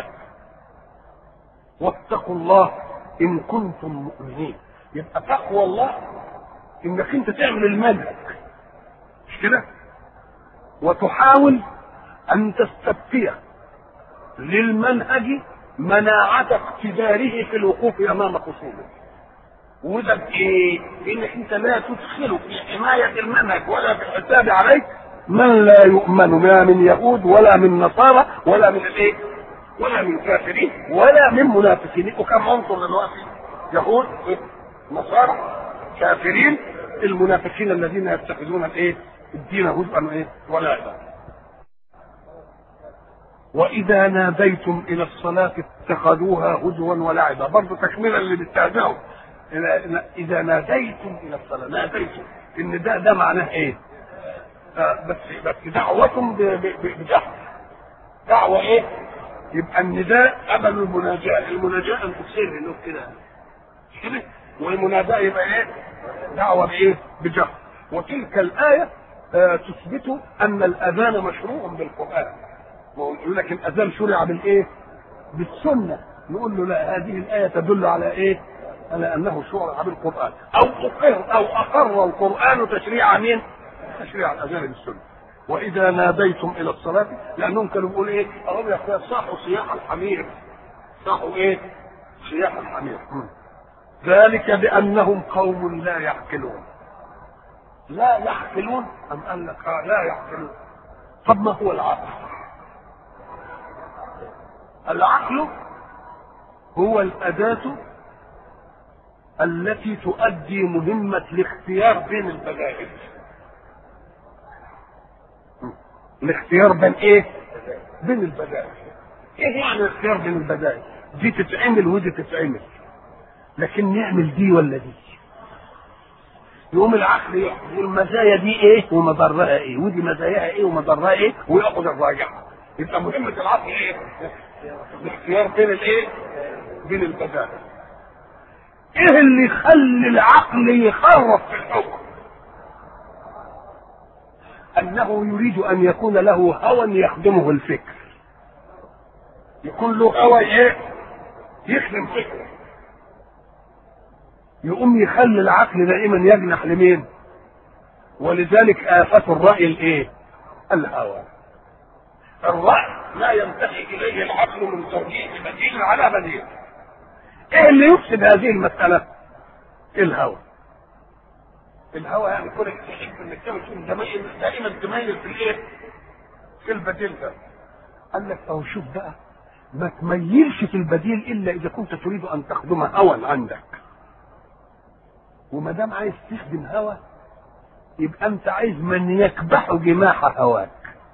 واتقوا الله ان كنتم مؤمنين يبقى تقوى الله انك انت تعمل المنهج مش كده وتحاول ان تستبقي للمنهج مناعة اقتداره في الوقوف امام خصومه وده بايه؟ انك انت لا تدخله في حماية المنهج ولا في الحساب عليك من لا يؤمن لا من يهود ولا من نصارى ولا من الايه؟ ولا من كافرين ولا من منافقين وكم عنصر دلوقتي؟ يهود نصارى كافرين المنافقين الذين يتخذون الايه؟ الدين هزءا ايه؟ ولا واذا ناديتم الى الصلاه اتخذوها هزوا ولعبا برضه تكمله اللي بيستهزئوا اذا ناديتم الى الصلاه ناديتم ان ده ده معناه ايه؟ آه بس بس دعوتم بجهر دعوه ايه؟ يبقى النداء قبل المناجاه المناجاه ان تصير له كده مش كده؟ والمناداه يبقى ايه؟ دعوه بايه؟ بجهر وتلك الايه آه تثبت ان الاذان مشروع بالقران يقول لك الاذان شرع بالايه؟ بالسنه نقول له لا هذه الايه تدل على ايه؟ على انه شرع بالقران او اقر او اقر القران تشريع مين؟ تشريع الاذان بالسنه واذا ناديتم الى الصلاه لانهم كانوا بيقولوا ايه؟ قالوا يا اخويا صاحوا صياح الحمير صاحوا ايه؟ صياح الحمير ذلك بانهم قوم لا يعقلون لا يعقلون ام قال لك آه لا يعقلون طب ما هو العقل؟ العقل هو الأداة التي تؤدي مهمة الاختيار بين البدائل الاختيار بين ايه؟ بين البدائل ايه يعني الاختيار بين البدائل؟ دي تتعمل ودي تتعمل لكن نعمل دي ولا دي؟ يقوم العقل يقول مزايا دي ايه ومضرها ايه ودي مزاياها ايه ومضرها ايه وياخذ الراجحه يبقى مهمه العقل ايه؟ الاختيار بين الايه؟ بين البدائل. ايه اللي يخلي العقل يخرف في الحكم؟ انه يريد ان يكون له هوى يخدمه الفكر. يكون له هوى ايه؟ يخدم فكره. يقوم يخلي العقل دائما يجنح لمين؟ ولذلك آفة الرأي الايه؟ الهوى. الرأي لا ينتهي اليه العقل من ترجيح بديل على بديل ايه اللي يفسد هذه المسألة الهوى الهوى يعني كونك تحب انك تعمل دائما تميل في الايه في البديل ده قال لك اهو شوف بقى ما تميلش في البديل الا اذا كنت تريد ان تخدم هوى عندك وما دام عايز تخدم هوى يبقى انت عايز من يكبح جماح هواك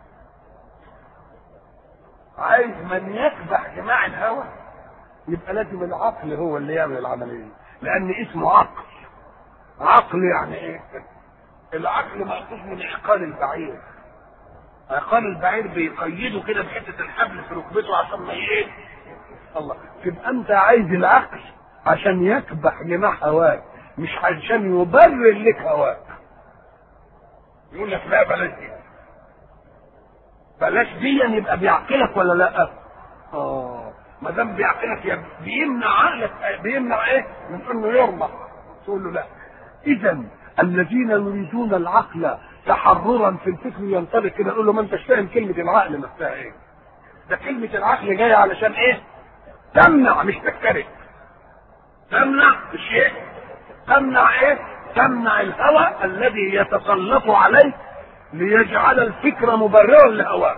عايز من يكبح جماع الهوى يبقى لازم العقل هو اللي يعمل العمليه لان اسمه عقل عقل يعني ايه العقل مأخوذ من عقال البعير عقال البعير بيقيده كده بحته الحبل في ركبته عشان ما ايه الله تبقى انت عايز العقل عشان يكبح جماع هواك مش عشان يبرر لك هواك يقول لك لا بلاش دي بلاش ديا يبقى بيعقلك ولا لا اه ما دام بيعقلك يبقى بيمنع عقلك بيمنع ايه من انه يرضى تقول له لا اذا الذين يريدون العقل تحررا في الفكر ينطلق كده يقول له ما انتش فاهم كلمه العقل نفسها ايه ده كلمه العقل جايه علشان ايه تمنع مش تكترث تمنع مش ايه تمنع ايه تمنع الهوى الذي يتسلط عليك ليجعل الفكر مبررا لهواك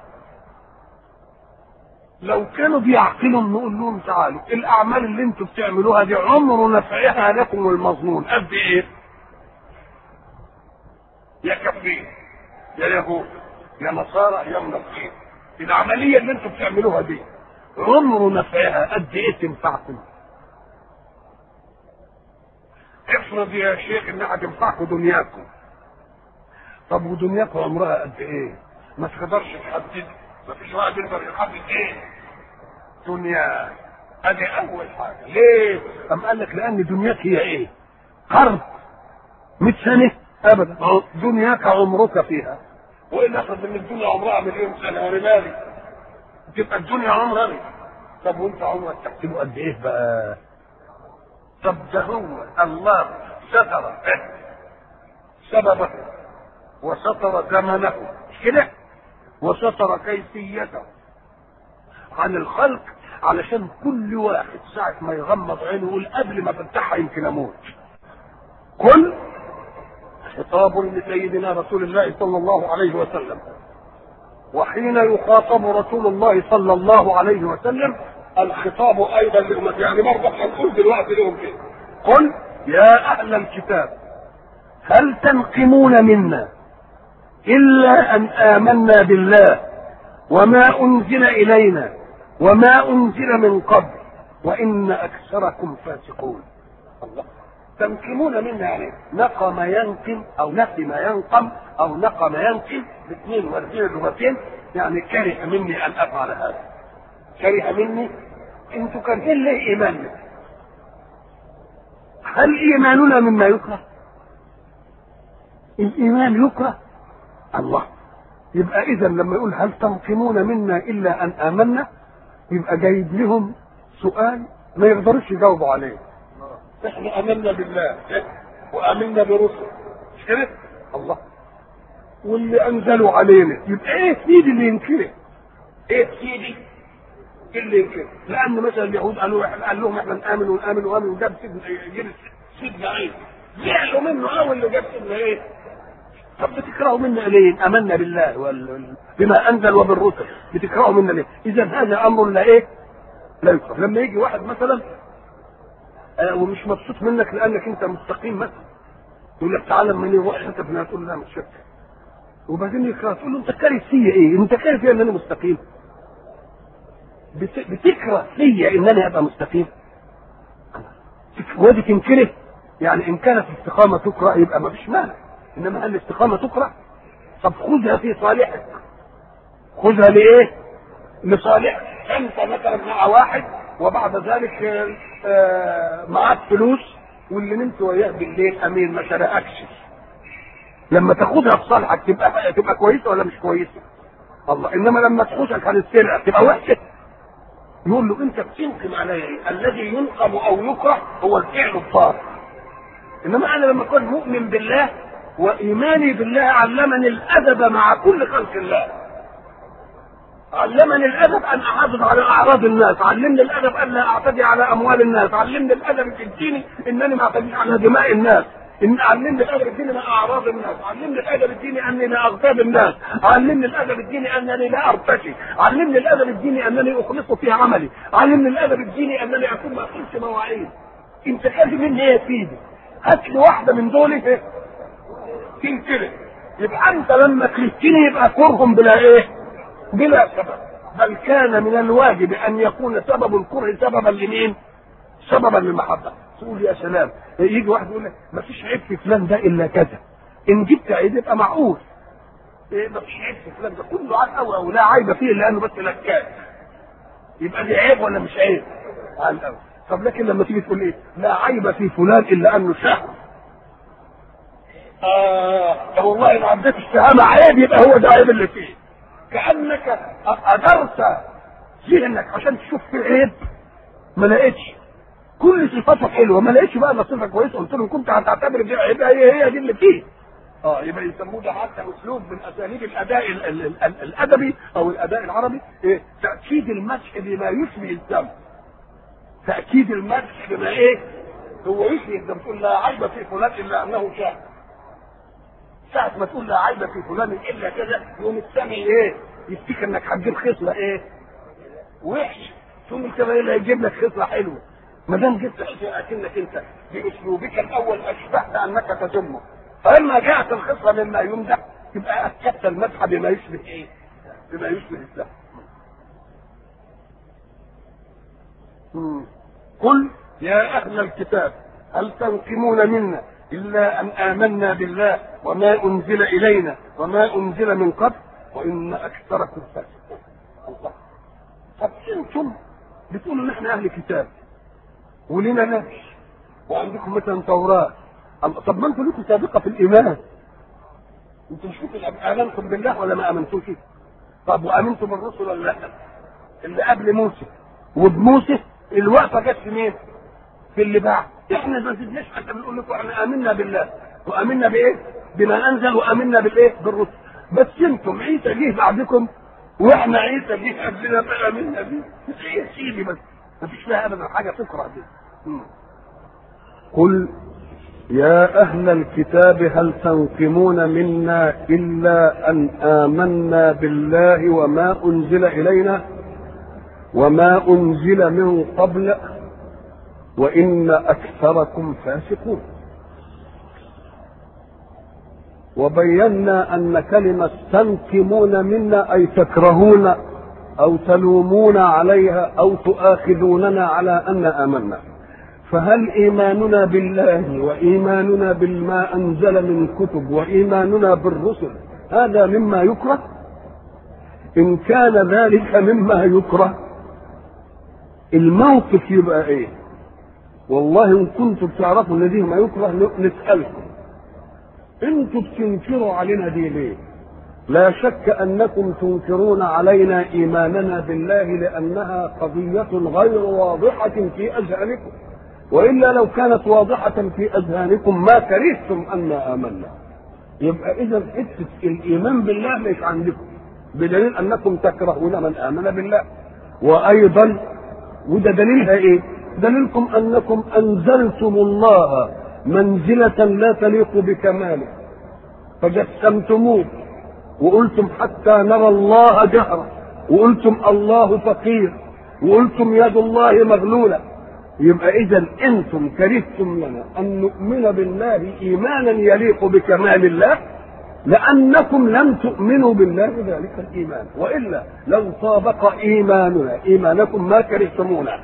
لو كانوا بيعقلوا نقول لهم تعالوا الاعمال اللي انتوا بتعملوها دي عمر نفعها لكم المظنون قد ايه يا كفرين يا يهود يا نصارى يا منافقين العمليه اللي انتوا بتعملوها دي عمر نفعها قد ايه تنفعكم افرض يا شيخ انها تنفعكم دنياكم طب ودنياكم عمرها قد ايه ما تقدرش تحدد ما فيش واحد يقدر يحدد ايه دنيا ادي اول حاجه ليه ام قال لك لان دنياك هي ايه قرض 100 سنه ابدا دنياك عمرك فيها والا افرض ان الدنيا عمرها مليون سنه وانا مالي تبقى الدنيا عمرها لي طب وانت عمرك تحسبه قد ايه بقى طب ده هو الله ستر سببه وستر زمنه مش كده وستر كيفيته عن الخلق علشان كل واحد ساعة ما يغمض عينه يقول قبل ما تفتحها يمكن اموت كل خطاب لسيدنا رسول الله صلى الله عليه وسلم وحين يخاطب رسول الله صلى الله عليه وسلم الخطاب ايضا لامته يعني برضه هنقول دلوقتي لهم كده قل يا اهل الكتاب هل تنقمون منا الا ان امنا بالله وما انزل الينا وما انزل من قبل وان اكثركم فاسقون الله تنقمون منا يعني نقم ينقم او نقم ينقم او نقم ينقم الاثنين واردين اللغتين يعني كره مني ان افعل هذا كره مني انتوا كارهين ليه ايماننا هل ايماننا مما يكره الايمان يكره الله يبقى اذا لما يقول هل تنقمون منا الا ان امنا يبقى جايب لهم سؤال ما يقدروش يجاوبوا عليه احنا امنا بالله وامنا برسل مش كده الله واللي انزلوا علينا يبقى ايه سيدي اللي ينكره ايه سيدي اللي ينكره لان مثلا اليهود قالوا قال لهم احنا نامن ونامن ونامن وجاب سيدنا جيب سيدنا عيسى زعلوا منه قوي اللي جاب سيدنا ايه طب بتكرهوا منا ليه؟ امنا بالله وال... بما انزل وبالرسل بتكرهوا منا ليه؟ اذا هذا امر لا ايه؟ لا يكره لما يجي واحد مثلا آه ومش مبسوط منك لانك انت مستقيم مثلا يقول لك تعالى من يروح انت في الناس تقول لا مش شك وبعدين يكره تقول له انت كاره فيا ايه؟ انت كاره فيا ان انا مستقيم بت... بتكره فيا ان انا ابقى مستقيم ودي تنكره يعني ان كانت الاستقامه تكره يبقى ما فيش مانع انما هل الاستقامه تكره طب خذها في صالحك خذها لايه لصالحك انت مثلا مع واحد وبعد ذلك معاك فلوس واللي نمت وياه بالليل امين ما شرقكش لما تاخدها في صالحك تبقى تبقى كويسه ولا مش كويسه الله انما لما تخشك عن السرقه تبقى وحشه يقول له انت بتنقم علي ايه الذي ينقم او يكره هو الفعل الضار انما انا لما اكون مؤمن بالله وايماني بالله علمني الادب مع كل خلق الله علمني الادب ان احافظ على اعراض الناس علمني الادب ان لا اعتدي على اموال الناس علمني الادب في الدين انني ما اعتديش على دماء الناس إن علمني الادب الديني مع اعراض الناس علمني الادب الديني اني لا اغتاب الناس علمني الادب الديني انني لا ارتشي علمني الادب الديني انني اخلص في عملي علمني الادب الديني انني اكون ما اقولش مواعيد انت خايف مني ايه يا سيدي هات لي واحده من دول ايه تنكره يبقى انت لما كرهتني يبقى كرهم بلا ايه بلا سبب بل كان من الواجب ان يكون سبب الكره سببا لمين سببا للمحبه تقول يا سلام يجي واحد يقول لك ما فيش عيب في فلان ده الا كذا ان جبت عيب يبقى معقول إيه ما فيش عيب في فلان ده كله عن قوي او لا عيب فيه لانه بس لكاد يبقى دي عيب ولا مش عيب عن قوي طب لكن لما تيجي تقول ايه لا عيب في فلان الا انه شهوه آه والله ما عديت الشهامة عيب يبقى هو ده عيب اللي فيه كانك ادرت ذهنك عشان تشوف في عيب ما لقيتش كل صفاته حلوه ما لقيتش بقى صفه كويسه قلت له كنت هتعتبر دي عيب هي هي دي اللي فيه اه يبقى يسموه ده حتى اسلوب من اساليب الاداء ال ال ال ال الادبي او الاداء العربي إيه؟ تاكيد المدح بما يشبه الذم تاكيد المدح بما ايه هو يشبه الذم تقول لا عيب في فلان الا انه شاعر ساعة ما تقول لا عيب في فلان الا كذا يقوم السامع ايه يفتكر انك هتجيب خصله ايه وحش ثم انت بقى اللي هيجيب لك خصله حلوه ما دام جبت اكنك انت باسلوبك الاول اشبهت انك تذمه فلما جاءت الخصله مما يمدح يبقى اكدت المدح بما يشبه ايه؟ بما يشبه الذم. قل يا اهل الكتاب هل تنقمون منا الا ان امنا بالله وما انزل الينا وما انزل من قبل وان اكثركم فاسقون. الله. طب انتم بتقولوا ان احنا اهل كتاب ولنا نبي وعندكم مثلا توراه طب ما انتوا لكم سابقه في الايمان انتوا مش امنتم بالله ولا ما امنتوش طب وامنتم بالرسل ولا لا اللي قبل موسى وبموسى الوقفه جت في مين في اللي بعد احنا ما زدناش حتى بنقول لكم احنا امنا بالله وامنا بايه بما انزل وامنا بالايه بالرسل بس انتم عيسى جه بعدكم واحنا عيسى جه قبلنا ما امنا بيه يا سيدي بس ما فيش فيها ابدا حاجه تكره دي قل يا أهل الكتاب هل تنقمون منا إلا أن آمنا بالله وما أنزل إلينا وما أنزل من قبل وإن أكثركم فاسقون وبينا أن كلمة تنقمون منا أي تكرهون أو تلومون عليها أو تؤاخذوننا على أن آمنا فهل ايماننا بالله وايماننا بما انزل من كتب وايماننا بالرسل هذا مما يكره ان كان ذلك مما يكره الموقف يبقى ايه والله ان كنتم تعرفوا ان دي ما يكره نسالكم انتم بتنكروا علينا دي ليه لا شك انكم تنكرون علينا ايماننا بالله لانها قضيه غير واضحه في اذهانكم والا لو كانت واضحه في اذهانكم ما كرهتم انا امنا يبقى اذا حته الايمان بالله مش عندكم بدليل انكم تكرهون من امن بالله وايضا وده دليلها ايه دليلكم انكم انزلتم الله منزله لا تليق بكماله فجسمتموه وقلتم حتى نرى الله جهرا وقلتم الله فقير وقلتم يد الله مغلوله يبقى اذا انتم كرهتم لنا ان نؤمن بالله ايمانا يليق بكمال الله لانكم لم تؤمنوا بالله ذلك الايمان والا لو طابق ايماننا ايمانكم ما كرهتمونا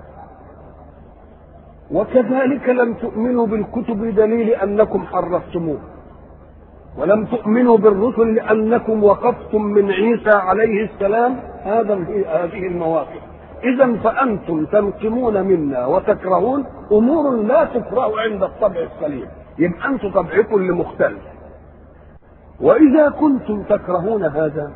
وكذلك لم تؤمنوا بالكتب دليل انكم حرفتموه ولم تؤمنوا بالرسل لانكم وقفتم من عيسى عليه السلام هذا هذه المواقف اذا فانتم تنقمون منا وتكرهون امور لا تكره عند الطبع السليم يبقى انتم طبعكم لمختلف واذا كنتم تكرهون هذا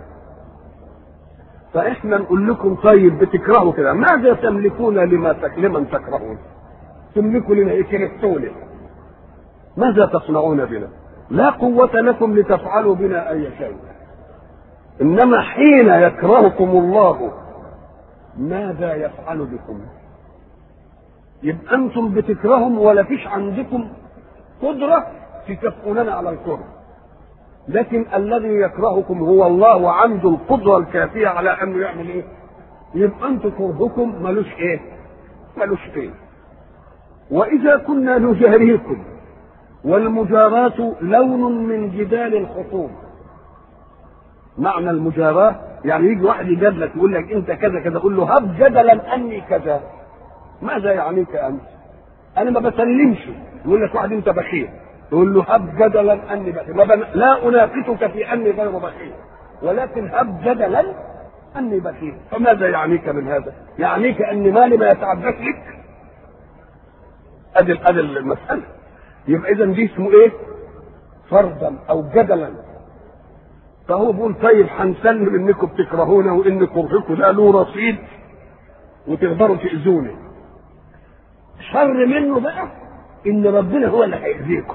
فاحنا نقول لكم طيب بتكرهوا كده ماذا تملكون لما تك... لمن تكرهون تملكوا لنا ايه كرهتونا ماذا تصنعون بنا لا قوة لكم لتفعلوا بنا أي شيء إنما حين يكرهكم الله ماذا يفعل بكم يبقى أنتم بتكرههم ولا فيش عندكم قدرة تكفوننا على الكره لكن الذي يكرهكم هو الله وعنده القدرة الكافية على أنه يعمل إيه يبقى أنتم كرهكم ملوش إيه ملوش إيه وإذا كنا نجاريكم والمجاراة لون من جدال الخصوم معنى المجاراة يعني يجي واحد يجادلك يقول لك انت كذا كذا قول له هب جدلا اني كذا ماذا يعنيك انت؟ انا ما بسلمش يقول لك واحد انت بخيل يقول له هب جدلا اني بخيل ما بن... لا اناقشك في اني غير بخيل ولكن هب جدلا اني بخيل فماذا يعنيك من هذا؟ يعنيك ان مالي ما يتعداش لك ادي ادي المساله يبقى اذا دي اسمه ايه؟ فرضا او جدلا فهو بيقول طيب هنسلم انكم بتكرهونا وان كرهكم ده له رصيد وتقدروا تاذوني شر منه بقى ان ربنا هو اللي هيأذيكم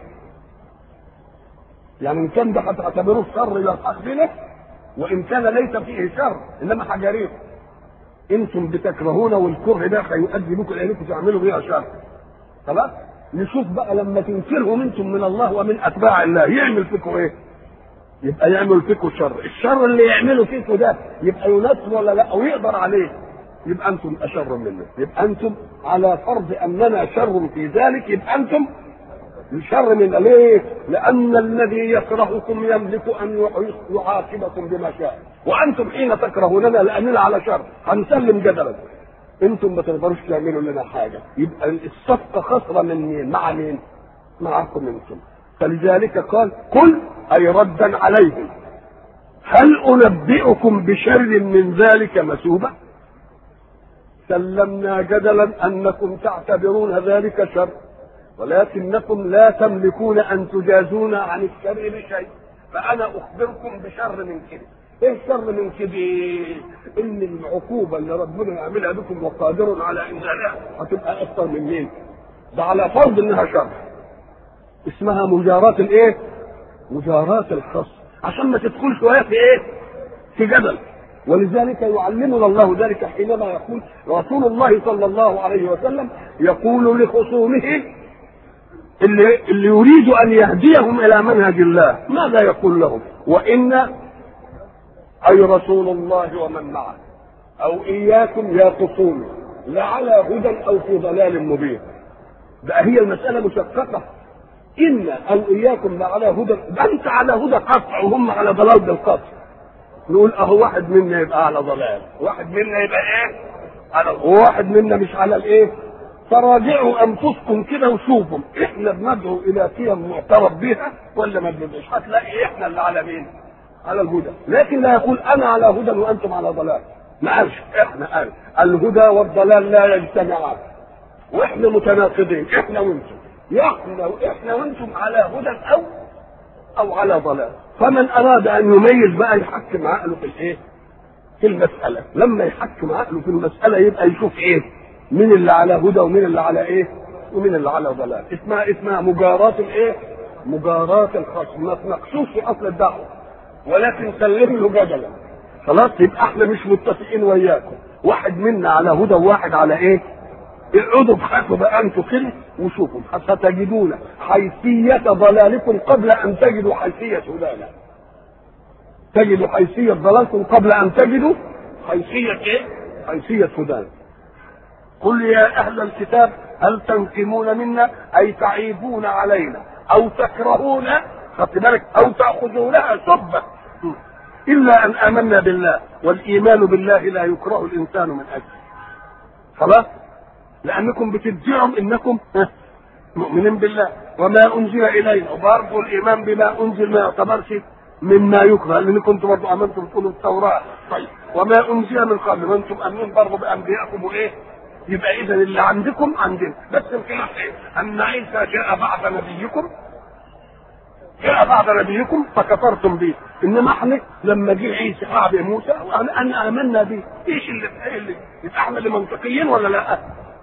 يعني ان كان ده هتعتبروه شر يلحق بنا وان كان ليس فيه شر انما حجريكم انتم بتكرهون والكره ده هيؤدي بكم الى انكم تعملوا بيها شر خلاص نشوف بقى لما تنكرهم انتم من الله ومن اتباع الله يعمل فيكم ايه يبقى يعمل فيكم شر الشر اللي يعمله فيكم ده يبقى يناسب ولا لا او يقدر عليه يبقى انتم اشر منه يبقى انتم على فرض اننا شر في ذلك يبقى انتم شر من ليه؟ لأن الذي يكرهكم يملك أن يعاقبكم بما شاء، وأنتم حين تكرهوننا لأننا على شر، هنسلم جدلا. أنتم ما تقدروش تعملوا لنا حاجة، يبقى الصفقة خسرة من مين؟ مع مين؟ معكم أنتم. فلذلك قال: قل أي ردا عليهم هل أنبئكم بشر من ذلك مثوبة؟ سلمنا جدلا أنكم تعتبرون ذلك شر ولكنكم لا تملكون ان تجازون عن الشر بشيء فانا اخبركم بشر من كده ايه الشر من كده ان العقوبه اللي ربنا يعملها بكم وقادر على انزالها هتبقى اكثر من مين ده على فرض انها شر اسمها مجاراة الايه مجاراة الخص عشان ما تدخلش وهي في ايه في جدل ولذلك يعلمنا الله ذلك حينما يقول رسول الله صلى الله عليه وسلم يقول لخصومه اللي, اللي يريد ان يهديهم الى منهج الله ماذا يقول لهم وان اي رسول الله ومن معه او اياكم يا خصومي لعلى هدى او في ضلال مبين بقى هي المساله مشققه ان او اياكم لعلى هدى ده انت على هدى قطع وهم على ضلال بالقطع نقول اهو واحد منا يبقى على ضلال واحد منا يبقى ايه على وواحد منا مش على الايه فراجعوا انفسكم كده وشوفوا احنا بندعو الى قيم معترف بها ولا ما بندعوش هتلاقي احنا اللي على مين؟ على الهدى لكن لا يقول انا على هدى وانتم على ضلال ما قالش احنا قال الهدى والضلال لا يجتمعان واحنا متناقضين احنا وانتم احنا واحنا وانتم على هدى او او على ضلال فمن اراد ان يميز بقى يحكم عقله في الايه؟ في المساله لما يحكم عقله في المساله يبقى يشوف ايه؟ مين اللي على هدى ومين اللي على ايه ومين اللي على ضلال اسمها اسمها مجاراة الايه مجاراة الخصم ما تناقشوش في اصل الدعوة ولكن سلم له جدلا خلاص يبقى احنا مش متفقين وياكم واحد منا على هدى وواحد على ايه اقعدوا ابحثوا بقى انتوا كده وشوفوا ستجدون حيثية ضلالكم قبل ان تجدوا حيثية هدانا تجدوا حيثية ضلالكم قبل ان تجدوا حيثية ايه؟ حيثية هدانا قل يا اهل الكتاب هل تنقمون منا اي تعيبون علينا او تكرهون خدت بالك او تاخذونها سبا الا ان امنا بالله والايمان بالله لا يكره الانسان من اجله خلاص لانكم بتدعوا انكم مؤمنين بالله وما انزل الينا وبرضه الايمان بما انزل ما يعتبرش مما يكره لان كنتم برضه امنتم تقولوا التوراه طيب وما انزل من قبل وانتم امنين برضه بانبيائكم وايه يبقى اذا اللي عندكم عندنا بس الخلاف ايه ان عيسى جاء بعد نبيكم جاء بعد نبيكم فكفرتم به انما احنا لما جه عيسى بعد موسى ان امنا به ايش اللي ايه اللي يبقى احنا اللي منطقيين ولا لا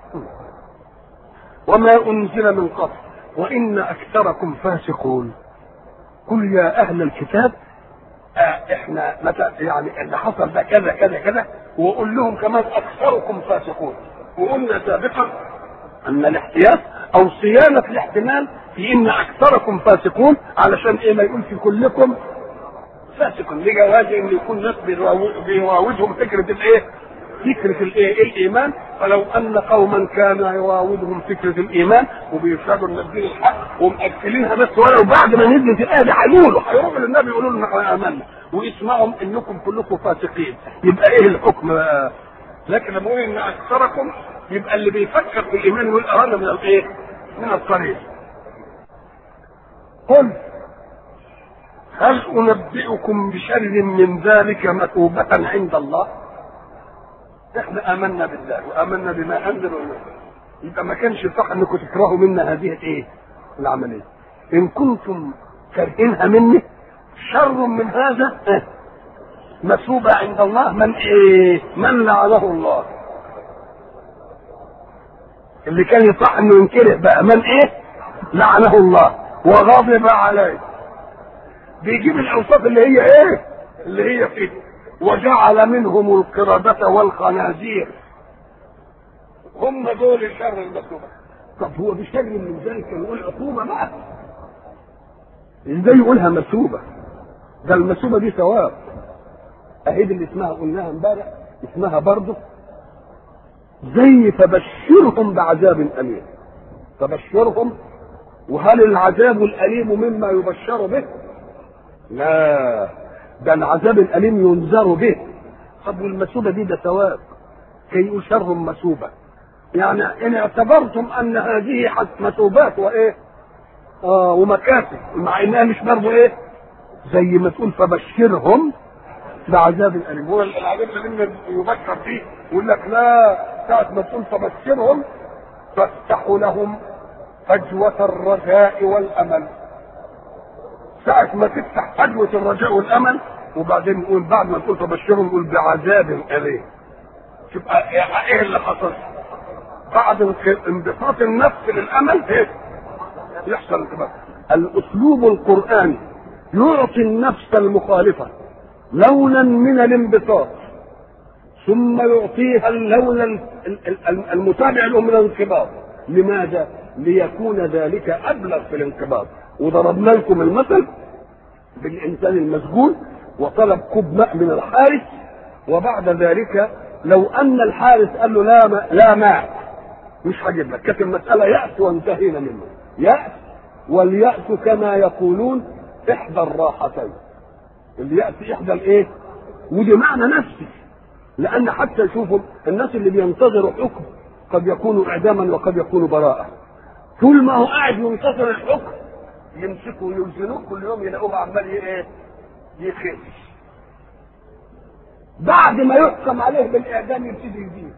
وما انزل من قبل وان اكثركم فاسقون قل يا اهل الكتاب آه احنا متى يعني اللي حصل ده كذا كذا كذا وقول لهم كمان اكثركم فاسقون وقلنا سابقا ان الاحتياط او صيانه الاحتمال في ان اكثركم فاسقون علشان ايه ما يقولش كلكم فاسق لجواز ان يكون ناس بيراودهم فكره الايه؟ فكرة الايه؟ الايمان فلو ان قوما كان يراودهم فكرة الايمان وبيشهدوا ان الدين الحق ومأكلينها بس ولو بعد ما نزلت الايه دي هيقولوا هيروحوا للنبي يقولوا لهم احنا امنا ويسمعهم انكم كلكم فاسقين يبقى ايه الحكم بقى؟ لكن لما اقول ان اكثركم يبقى اللي بيفكر في الايمان يقول ارانا من الايه؟ من الطريق. قل هل انبئكم بشر من ذلك مثوبة عند الله؟ احنا امنا بالله وامنا بما انزل يبقى ما كانش صح انكم تكرهوا منا هذه الايه؟ العمليه. ان كنتم كارهينها مني شر من هذا مثوبة عند الله من ايه من لعنه الله اللي كان يصح انه ينكره بقى من ايه لعنه الله وغضب عليه بيجيب الاوصاف اللي هي ايه اللي هي فيه وجعل منهم القردة والخنازير هم دول الشر المكتوبة طب هو بشر من ذلك يقول عقوبة بقى ازاي يقولها مسوبة ده المسوبة دي ثواب اهي دي اللي اسمها قلناها امبارح اسمها برضه زي فبشرهم بعذاب أليم فبشرهم وهل العذاب الأليم مما يبشر به؟ لا ده العذاب الأليم ينذر به طب والمسوبة دي ده ثواب كي يشر مسوبة يعني إن اعتبرتم أن هذه مسوبات وإيه؟ آه ومكاسب مع إنها مش برضه إيه؟ زي ما تقول فبشرهم بعذاب أليم هو العذاب الأليم يبشر فيه يقول لك لا ساعة ما تقول فبشرهم تفتح لهم فجوة الرجاء والأمل ساعة ما تفتح فجوة الرجاء والأمل وبعدين نقول بعد ما تقول فبشرهم نقول بعذاب أليم تبقى ايه اللي حصل؟ بعد انبساط النفس للأمل ايه؟ يحصل انتباه الأسلوب القرآني يعطي النفس المخالفة لونا من الانبساط ثم يعطيها اللون المتابع له من الانقباض لماذا؟ ليكون ذلك أبلغ في الانقباض وضربنا لكم المثل بالإنسان المسجون وطلب كوب ماء من الحارس وبعد ذلك لو أن الحارس قال له لا ماء لا ماء مش هجيب لك كانت المسألة يأس وانتهينا منه يأس واليأس كما يقولون إحدى الراحتين اليأس إحدى الإيه؟ ودي معنى نفسي لأن حتى شوفوا الناس اللي بينتظروا حكم قد يكون إعداما وقد يكون براءة طول ما هو قاعد ينتظر الحكم يمسكوا يلزموه كل يوم يلاقوه عمال ايه؟ يخش بعد ما يحكم عليه بالإعدام يبتدي يزيد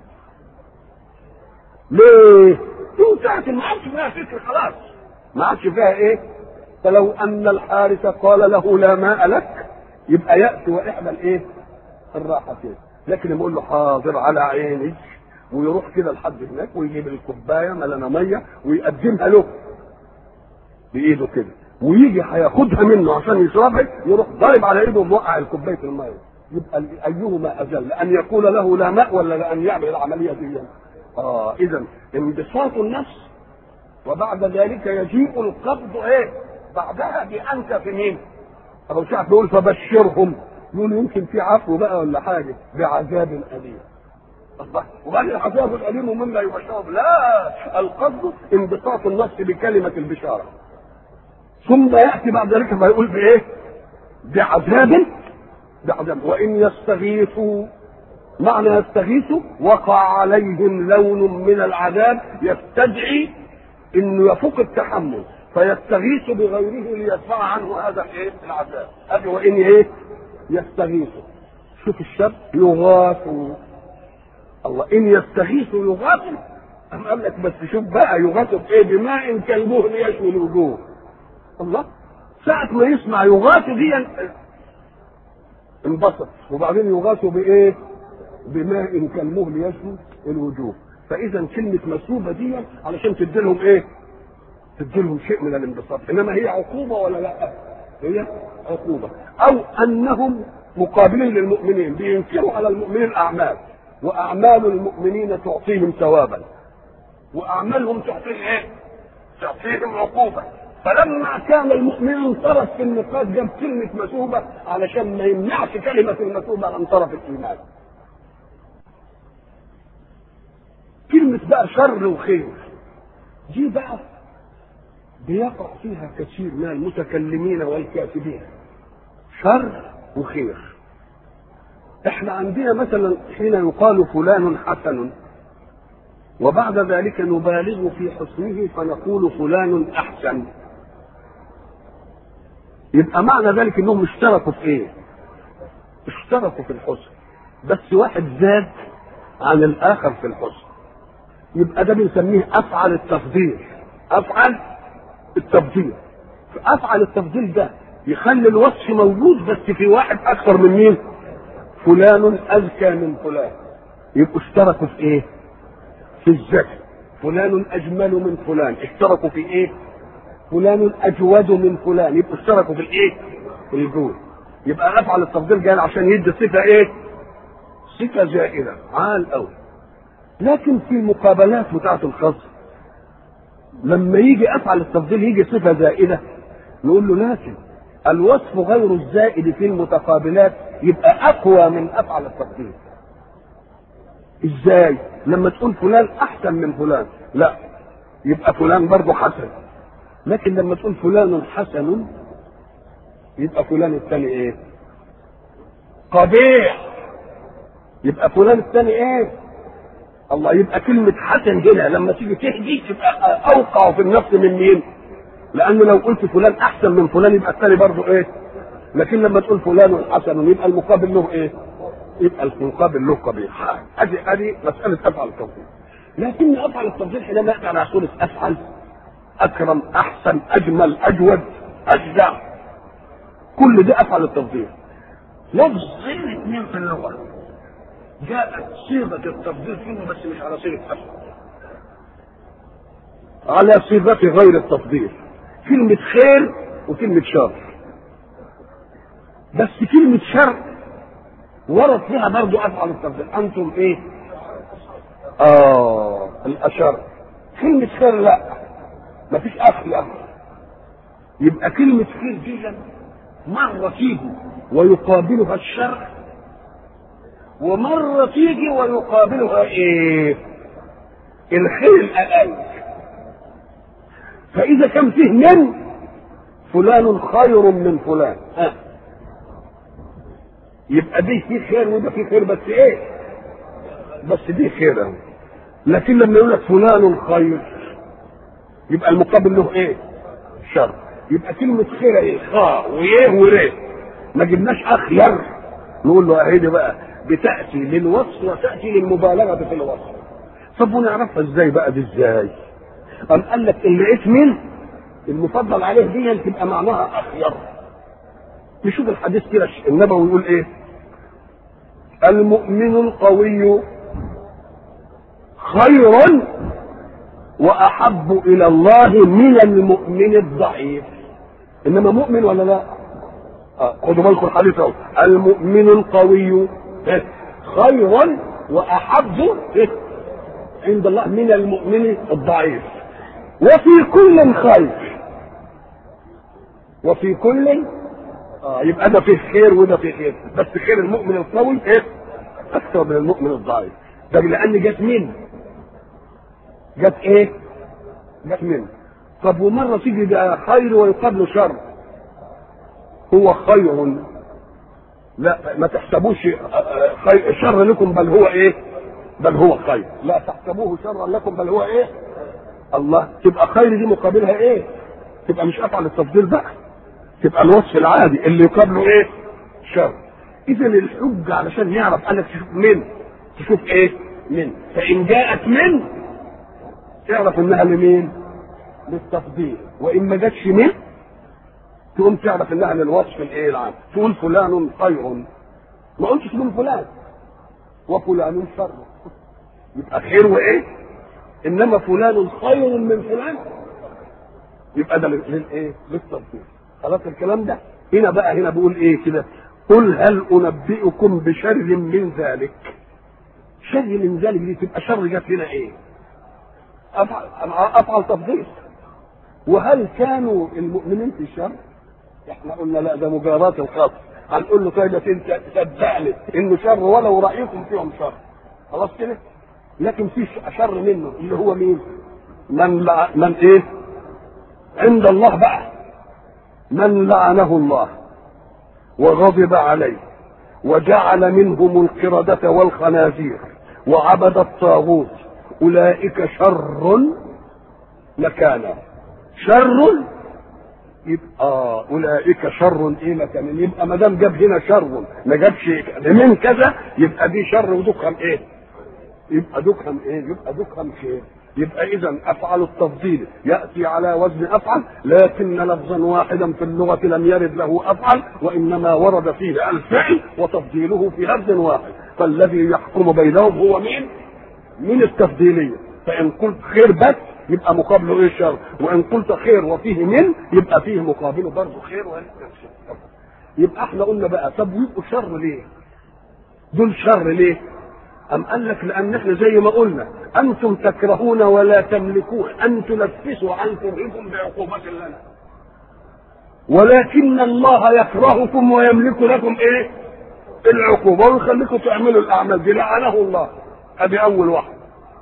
ليه؟ انتهت ما عادش فيها فكر خلاص ما عادش فيها ايه؟ فلو ان الحارس قال له لا ماء لك يبقى ياتي واحدى الايه؟ الراحتين لكن يقول له حاضر على عيني ويروح كده لحد هناك ويجيب الكوبايه ملانه ميه ويقدمها له بايده كده ويجي هياخدها منه عشان يشربها يروح ضارب على ايده وموقع الكوبايه في الميه يبقى ايهما اجل ان يقول له لا ماء ولا لان يعمل العمليه دي اه اذا انبساط النفس وبعد ذلك يجيء القبض ايه بعدها بانت في مين ابو شعب بيقول فبشرهم يقول يمكن في عفو بقى ولا حاجه بعذاب اليم الله وبعدين العذاب الاليم مما يبشر لا القصد انبساط النفس بكلمه البشاره ثم ياتي بعد ذلك فيقول بايه بعذاب بعذاب وان يستغيثوا معنى يستغيثوا وقع عليهم لون من العذاب يستدعي انه يفوق التحمل فيستغيث بغيره ليدفع عنه هذا الايه العذاب ادي وان ايه يستغيثوا شوف الشاب يغاثوا الله ان يستغيثوا يغاثوا أم قال لك بس شوف بقى يغاثوا بايه بماء كالمهل يشوي الوجوه الله ساعة ما يسمع يغاثوا دي انبسط وبعدين يغاثوا بايه بماء كالمهل يشوي الوجوه فاذا كلمة مسوبة دي علشان تدي لهم ايه تدي لهم شيء من الانبساط انما هي عقوبة ولا لا هي عقوبة او انهم مقابلين للمؤمنين بينكروا على المؤمنين الاعمال واعمال المؤمنين تعطيهم ثوابا واعمالهم تعطيهم ايه تعطيهم عقوبة فلما كان المؤمن انصرف في النقاش جاب كلمة مسوبة علشان ما يمنعش كلمة المسوبة عن طرف الإيمان. كلمة بقى شر وخير دي بقى بيقع فيها كثير من المتكلمين والكاتبين شر وخير احنا عندنا مثلا حين يقال فلان حسن وبعد ذلك نبالغ في حسنه فنقول فلان احسن يبقى معنى ذلك انهم اشتركوا في ايه اشتركوا في الحسن بس واحد زاد عن الاخر في الحسن يبقى ده بنسميه افعل التفضيل افعل التفضيل افعل التفضيل ده يخلي الوصف موجود بس في واحد اكثر من مين فلان اذكى من فلان يبقوا اشتركوا في ايه في الذكي فلان اجمل من فلان اشتركوا في ايه فلان اجود من فلان يبقوا اشتركوا في الايه في الجود يبقى افعل التفضيل جاي عشان يدي صفه ايه صفه زائده عال قوي لكن في المقابلات بتاعه الخصم لما يجي افعل التفضيل يجي صفه زائده نقول له لكن الوصف غير الزائد في المتقابلات يبقى اقوى من افعل التفضيل ازاي لما تقول فلان احسن من فلان لا يبقى فلان برضه حسن لكن لما تقول فلان حسن يبقى فلان الثاني ايه قبيح يبقى فلان الثاني ايه الله يبقى كلمة حسن هنا لما تيجي تهدي تبقى أوقع في النفس من مين؟ لأنه لو قلت فلان أحسن من فلان يبقى الثاني برضه إيه؟ لكن لما تقول فلان حسن يبقى المقابل له إيه؟ يبقى المقابل له قبيح ادي ادي مساله افعل التفضيل لكن افعل التفضيل حينما ياتي على صوره افعل اكرم احسن اجمل اجود اشجع كل ده افعل التفضيل لفظين اثنين في اللغه جاءت صيغه التفضيل فيه بس مش على صيغه افعل على صيغه غير التفضيل كلمه خير وكلمه شر بس كلمه شر ورد فيها برضو افعل التفضيل انتم ايه اه الاشر كلمة خير لا مفيش اخر اخر يبقى كلمة خير دي مرة تيجي ويقابلها الشر ومرة تيجي ويقابلها ايه الخير الاقل فاذا كان فيه من فلان خير من فلان ها يبقى دي في خير وده في خير بس ايه بس دي خير اهو لكن لما يقول لك فلان خير يبقى المقابل له ايه شر يبقى كلمة خير ايه خاء وايه وريه ما جبناش اخير نقول له اهي دي بقى بتأتي للوصف وتأتي للمبالغة في الوصف طب ونعرفها ازاي بقى دي ازاي قام قال لك ان لقيت من المفضل عليه دي تبقى معناها اخير نشوف الحديث كده النبوي يقول ايه المؤمن القوي خير واحب الى الله من المؤمن الضعيف انما مؤمن ولا لا آه خدوا بالكم الحديث اهو المؤمن القوي خير واحب عند الله من المؤمن الضعيف وفي كل خير وفي كل اه يبقى ده فيه خير وده فيه خير بس خير المؤمن القوي ايه اكثر من المؤمن الضعيف ده لان جت من جت ايه جت من طب ومره تيجي ده خير ويقابله شر هو خير لا ما تحسبوش خير شر لكم بل هو ايه بل هو خير لا تحسبوه شرا لكم بل هو ايه الله تبقى خير دي مقابلها ايه تبقى مش افعل التفضيل بقى تبقى الوصف العادي اللي يقابله ايه شر اذا الحجة علشان يعرف قال لك تشوف من تشوف ايه من فان جاءت من تعرف انها لمين للتفضيل وان ما جاتش من تقوم تعرف انها للوصف الايه العام تقول فلان خير ما قلتش تقول فلان وفلان شر يبقى خير وايه انما فلان خير من فلان يبقى ده للايه للتفضيل خلاص الكلام ده هنا بقى هنا بقول ايه كده قل هل انبئكم بشر من ذلك شر من ذلك دي تبقى شر جت هنا ايه افعل افعل تفضيل وهل كانوا المؤمنين في الشر احنا قلنا لا ده مجارات الخاطر هنقول له طيب انت صدقني انه شر ولو رايكم فيهم شر خلاص كده لكن في شر منه اللي هو مين من لع... من ايه عند الله بقى من لعنه الله وغضب عليه وجعل منهم القردة والخنازير وعبد الطاغوت أولئك شر مكانا شر يبقى أولئك شر إيه مكانا يبقى ما دام جاب هنا شر ما جابش من كذا يبقى دي شر ودكهم إيه؟ يبقى دكهم إيه؟ يبقى دكهم خير يبقى اذا افعل التفضيل ياتي على وزن افعل لكن لفظا واحدا في اللغه لم يرد له افعل وانما ورد فيه الفعل وتفضيله في لفظ واحد فالذي يحكم بينهم هو مين؟ من التفضيليه فان قلت خير بس يبقى مقابله ايه شر وان قلت خير وفيه من يبقى فيه مقابله برضه خير ولا شر يبقى احنا قلنا بقى طب ويبقوا شر ليه؟ دول شر ليه؟ أم قال لك لأن احنا زي ما قلنا أنتم تكرهون ولا تملكون أن تنفسوا عن كرهكم بعقوبة لنا ولكن الله يكرهكم ويملك لكم إيه؟ العقوبة ويخليكم تعملوا الأعمال دي لعنه الله أدي أول واحد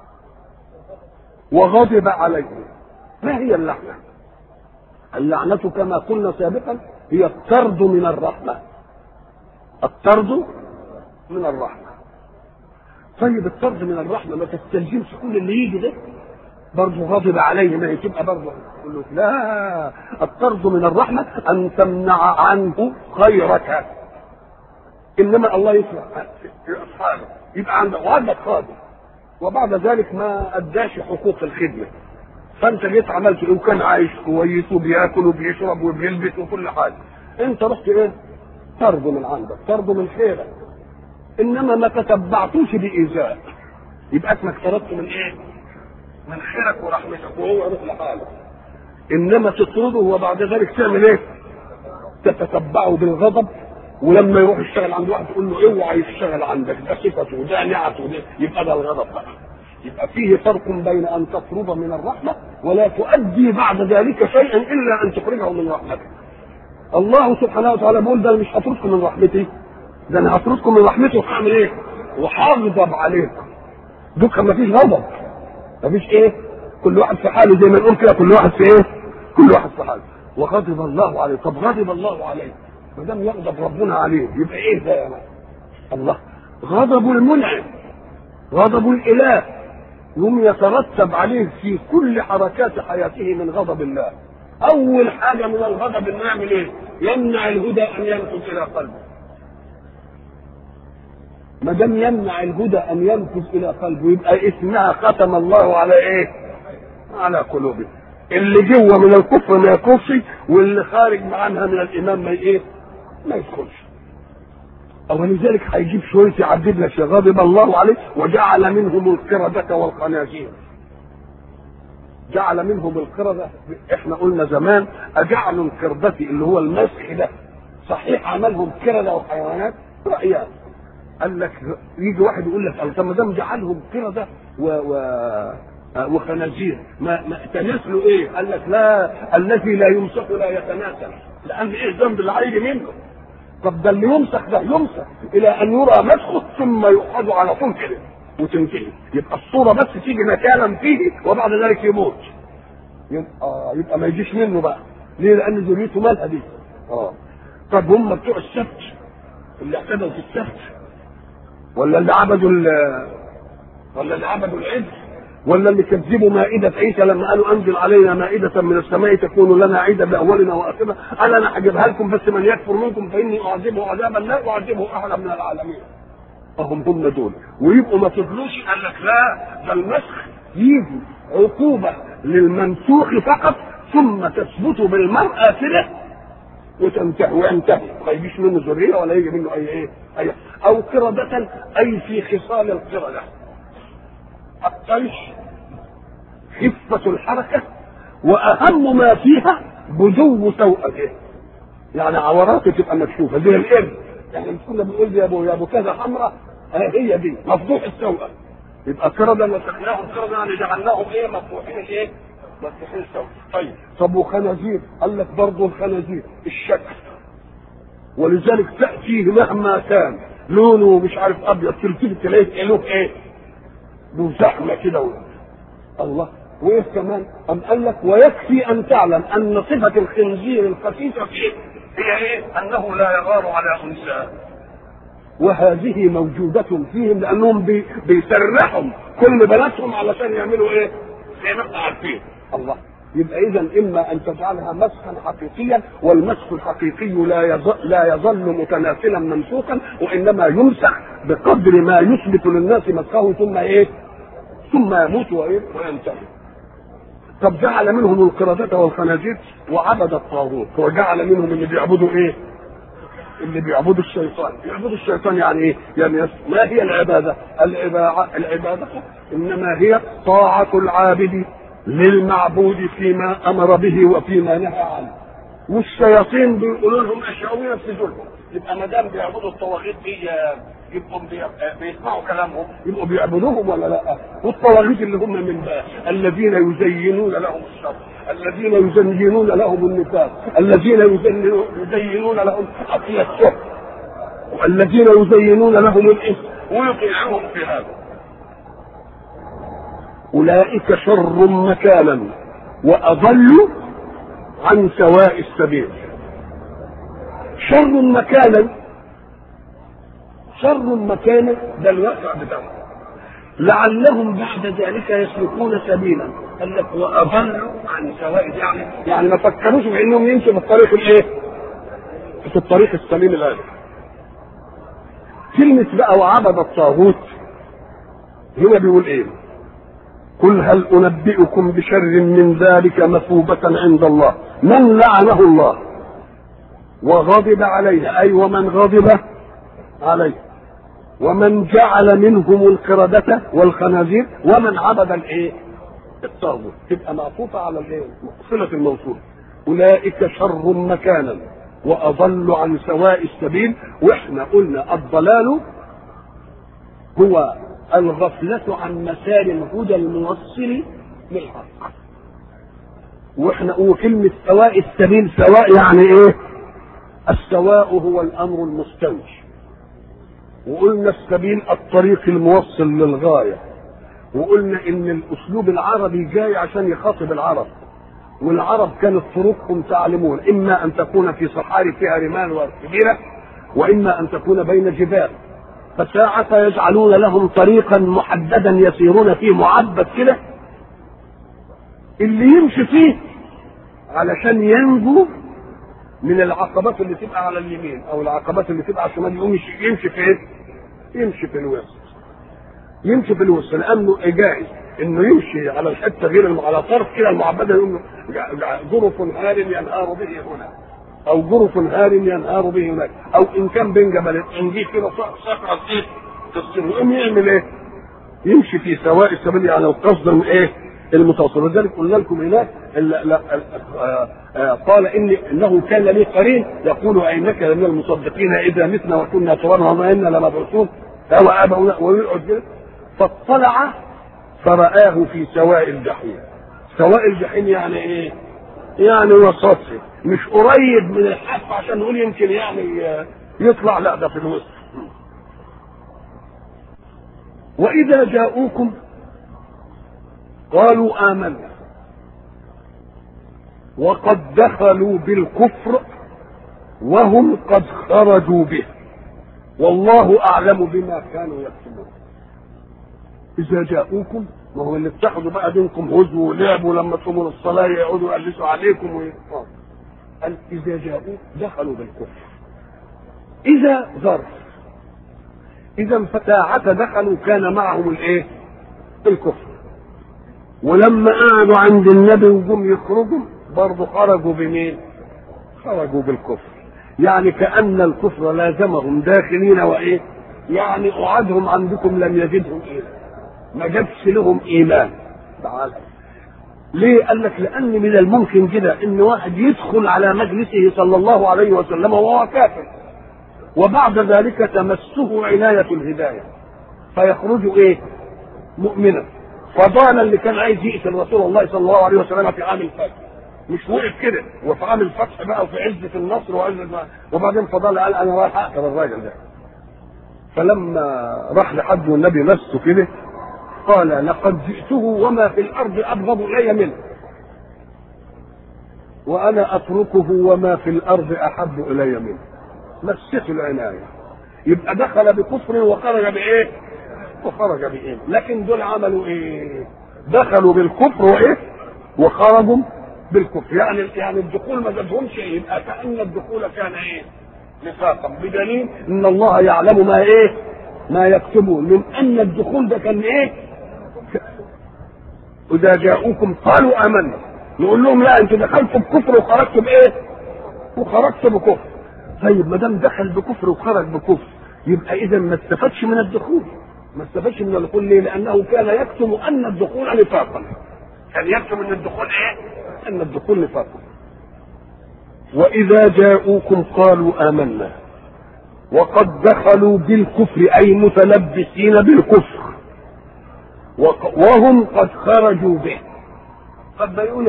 وغضب عليكم ما هي اللعنة؟ اللعنة كما قلنا سابقا هي الطرد من الرحمة الطرد من الرحمة طيب الطرد من الرحمة ما تستلزمش كل اللي يجي ده برضه غضب عليه ما هي تبقى برضه يقول له لا الطرد من الرحمة أن تمنع عنه خيرك إنما الله يفرح أصحابه يبقى عندك وعندك خادم وبعد ذلك ما أداش حقوق الخدمة فأنت جيت عملت إيه وكان عايش كويس وبياكل وبيشرب وبيلبس وكل حاجة أنت رحت إيه؟ طرده من عندك طرده من خيرك انما ما تتبعتوش بايذاء يبقى اسمك طردت من ايه؟ من خيرك ورحمتك وهو يروح لحاله انما تطرده وبعد ذلك تعمل ايه؟ تتتبعه بالغضب ولما يروح يشتغل عند واحد تقول له اوعى يشتغل عندك ده صفته وده نعته وده يبقى ده الغضب بقى يبقى فيه فرق بين ان تطرد من الرحمه ولا تؤدي بعد ذلك شيئا الا ان تخرجه من رحمتك الله سبحانه وتعالى بيقول ده مش هترككم من رحمتي ده انا هطردكم من رحمته وهعمل ايه؟ وهغضب عليكم دوك ما فيش غضب ما فيش ايه؟ كل واحد في حاله زي ما نقول كده كل واحد في ايه؟ كل واحد في حاله وغضب الله عليه طب غضب الله عليه ما دام يغضب ربنا عليه يبقى ايه ده يا يعني؟ الله غضب المنعم غضب الاله يوم يترتب عليه في كل حركات حياته من غضب الله اول حاجه من الغضب انه يعمل ايه؟ يمنع الهدى ان ينفذ الى قلبه ما دام يمنع الهدى ان ينفذ الى قلبه يبقى اسمها ختم الله على ايه؟ على قلوبه. اللي جوه من الكفر ما يكفش واللي خارج عنها من الايمان ما ايه؟ ما يدخلش. ولذلك هيجيب شويه يعذب لك غضب الله عليه وجعل منهم القردة والخنازير. جعل منهم القردة احنا قلنا زمان اجعلوا القردة اللي هو المسح ده صحيح عملهم قردة وحيوانات رأيان قال لك يجي واحد يقول لك طب ما دام جعلهم قردة و, و وخنازير ما, ما تناسلوا ايه؟ قال لك لا الذي لا يمسك لا يتناسل لان ايه الذنب اللي هيجي منه؟ طب ده اللي يمسك ده يمسك الى ان يرى مسخه ثم يؤخذ على طول كده وتنتهي يبقى الصوره بس تيجي مكانا فيه وبعد ذلك يموت يبقى يبقى ما يجيش منه بقى ليه؟ لان ذريته مالها دي اه طب هم بتوع السبت اللي اعتدوا في السبت ولا اللي عبدوا ولا اللي عبدوا العجل ولا اللي كذبوا مائدة عيسى لما قالوا أنزل علينا مائدة من السماء تكون لنا عيدا لأولنا وآخرنا قال أنا هجيبها لكم بس من يكفر منكم فإني أعذبه عذابا لا أعذبه أحدا من العالمين فهم هم دول ويبقوا ما تدلوش قال لك لا ده المسخ يجي عقوبة للمنسوخ فقط ثم تثبت بالمرأة كده وتنتهي وينتهي ما يجيش منه ذريه ولا يجي منه اي ايه اي او قردة اي في خصال القردة الطيش خفة الحركة واهم ما فيها بدو سوءته يعني عوراته تبقى مكشوفه زي القرد يعني مش كنا بنقول يا ابو يا ابو كذا حمراء هي دي مفضوح السوء يبقى قردة مسكناهم قردة يعني جعلناهم ايه مفتوحين ايه مفتوحين السوء طيب طب وخنازير قال لك برضه الخنازير الشكل ولذلك تأتيه مهما كان لونه مش عارف ابيض تلتفت تلاقيه له ايه؟ له زحمه كده الله وايه كمان؟ أم قال لك ويكفي ان تعلم ان صفه الخنزير الخفيفه فيه هي ايه؟ انه لا يغار على انثى وهذه موجودة فيهم لأنهم بي بيسرحهم كل بناتهم علشان يعملوا إيه؟ زي ما احنا عارفين الله يبقى اذا اما ان تجعلها مسخا حقيقيا والمسخ الحقيقي لا يظل, لا يظل متناسلا منسوخا وانما يمسح بقدر ما يثبت للناس مسخه ثم ايه؟ ثم يموت وايه وينتهي طب جعل منهم القردة والخنازير وعبد الطاغوت وجعل منهم اللي بيعبدوا ايه اللي بيعبدوا الشيطان يعبدوا الشيطان يعني ايه يعني ما هي العبادة العبادة, العبادة انما هي طاعة العابد للمعبود فيما امر به وفيما نهى عنه والشياطين بيقولوا لهم اشياء وينفذوا لهم يبقى ما دام بيعبدوا الطواغيت دي يبقوا بيسمعوا كلامهم يبقوا بيعبدوهم ولا لا؟ والطواغيت اللي هم من بقى الذين يزينون لهم الشر الذين يزينون لهم النفاق الذين يزينون لهم قتل السحر والذين يزينون لهم الاثم ويطيعهم في هذا اولئك شر مكانا واضل عن سواء السبيل شر مكانا شر مكانا ده الواقع بتاعهم لعلهم بعد ذلك يسلكون سبيلا قال لك واضلوا عن سواء يعني يعني ما فكروش في انهم يمشوا في الطريق الايه؟ في الطريق السليم الان كلمة بقى وعبد الطاغوت هنا بيقول ايه؟ قل هل انبئكم بشر من ذلك مثوبة عند الله من لعنه الله وغضب عليه اي ومن غضب عليه ومن جعل منهم القردة والخنازير ومن عبد الايه؟ الطاغوت تبقى معطوفة على الايه؟ صلة الموصول أولئك شر مكانا وأضل عن سواء السبيل وإحنا قلنا الضلال هو الغفلة عن مسار الهدى الموصل للحق واحنا وكلمة سواء السبيل سواء يعني ايه؟ السواء هو الامر المستوي وقلنا السبيل الطريق الموصل للغايه وقلنا ان الاسلوب العربي جاي عشان يخاطب العرب والعرب كانت طرقهم تعلمون اما ان تكون في صحاري فيها رمال كبيره واما ان تكون بين جبال فساعة يجعلون لهم طريقا محددا يسيرون فيه معبد كده اللي يمشي فيه علشان ينجو من العقبات اللي تبقى على اليمين او العقبات اللي تبقى على الشمال يقوم يمشي في ايه؟ يمشي في الوسط يمشي في الوسط لانه جائز انه يمشي على الحته غير الم... على طرف كده المعبده يقوم جرف هار ينهار به هنا او جرف هار ينهار به هناك او ان كان بين جبلين ان دي كده صخره ايه تصير يقوم يعمل ايه؟ يمشي في سواء السبيل يعني القصد من ايه؟ المتوسط لذلك قلنا لكم هناك قال اني انه كان لي قرين يقول انك لمن المصدقين اذا متنا وكنا ترابا وما انا لمبعوثون هو ابونا ويقعد كده فاطلع فرآه في سواء الجحيم سواء الجحيم يعني ايه؟ يعني وسطي مش قريب من الحق عشان نقول يمكن يعني يطلع لا ده في الوسط واذا جاءوكم قالوا آمنا وقد دخلوا بالكفر وهم قد خرجوا به والله أعلم بما كانوا يكتبون إذا جاءوكم وهو اللي اتخذوا بقى دينكم هزوا ولعبوا لما تقوموا للصلاة يقعدوا يقلسوا عليكم ويقفوا قال إذا جاءوا دخلوا بالكفر إذا ظرف إذا فتاعة دخلوا كان معهم الإيه؟ الكفر ولما قعدوا عند النبي وجم يخرجوا برضه خرجوا بمين؟ خرجوا بالكفر يعني كأن الكفر لازمهم داخلين وإيه؟ يعني قعدهم عندكم لم يجدهم إيه؟ ما جابش لهم إيمان تعالى ليه؟ قال لك لأن من الممكن كده إن واحد يدخل على مجلسه صلى الله عليه وسلم وهو كافر وبعد ذلك تمسه عناية الهداية فيخرج إيه؟ مؤمنا فضالا اللي كان عايز يقتل رسول الله صلى الله عليه وسلم في عام الفتح مش وقف كده وفي عام الفتح بقى وفي عزة النصر وعزة وبعدين فضل قال انا رايح اقتل الراجل ده فلما راح لحد والنبي مسه كده قال لقد جئته وما في الارض ابغض الي منه وانا اتركه وما في الارض احب الي منه مسته العنايه يبقى دخل بكفر وخرج بايه؟ وخرج بايه؟ لكن دول عملوا ايه؟ دخلوا بالكفر وايه؟ وخرجوا بالكفر يعني يعني الدخول ما جابهمش ايه؟ يبقى كان الدخول كان ايه؟ نفاقا بدليل ان الله يعلم ما ايه؟ ما يكتبون من ان الدخول ده كان ايه؟ اذا جاءوكم قالوا امنا نقول لهم لا انتوا دخلتوا بكفر وخرجتوا بايه وخرجتوا بكفر طيب ما دام دخل بكفر وخرج بكفر يبقى اذا ما استفادش من الدخول ما استفادش من الدخول ليه لانه كان يكتم ان الدخول نفاقا كان يكتم ان الدخول ايه ان الدخول نفاقا واذا جاءوكم قالوا امنا وقد دخلوا بالكفر اي متلبسين بالكفر وهم قد خرجوا به قد يقول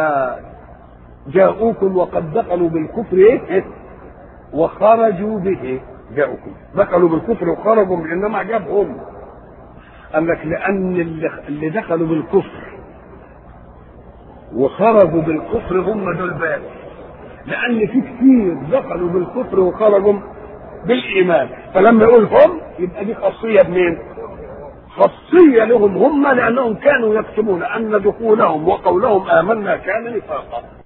جاءوكم وقد دخلوا بالكفر ايه وخرجوا به جاءوكم دخلوا بالكفر وخرجوا انما جابهم قال لك لان اللي دخلوا بالكفر وخرجوا بالكفر هم دول باب لان في كتير دخلوا بالكفر وخرجوا بالايمان فلما يقول هم يبقى دي خاصيه بمين؟ خاصيه لهم هم لانهم كانوا يكتمون ان دخولهم وقولهم امنا كان نفاقا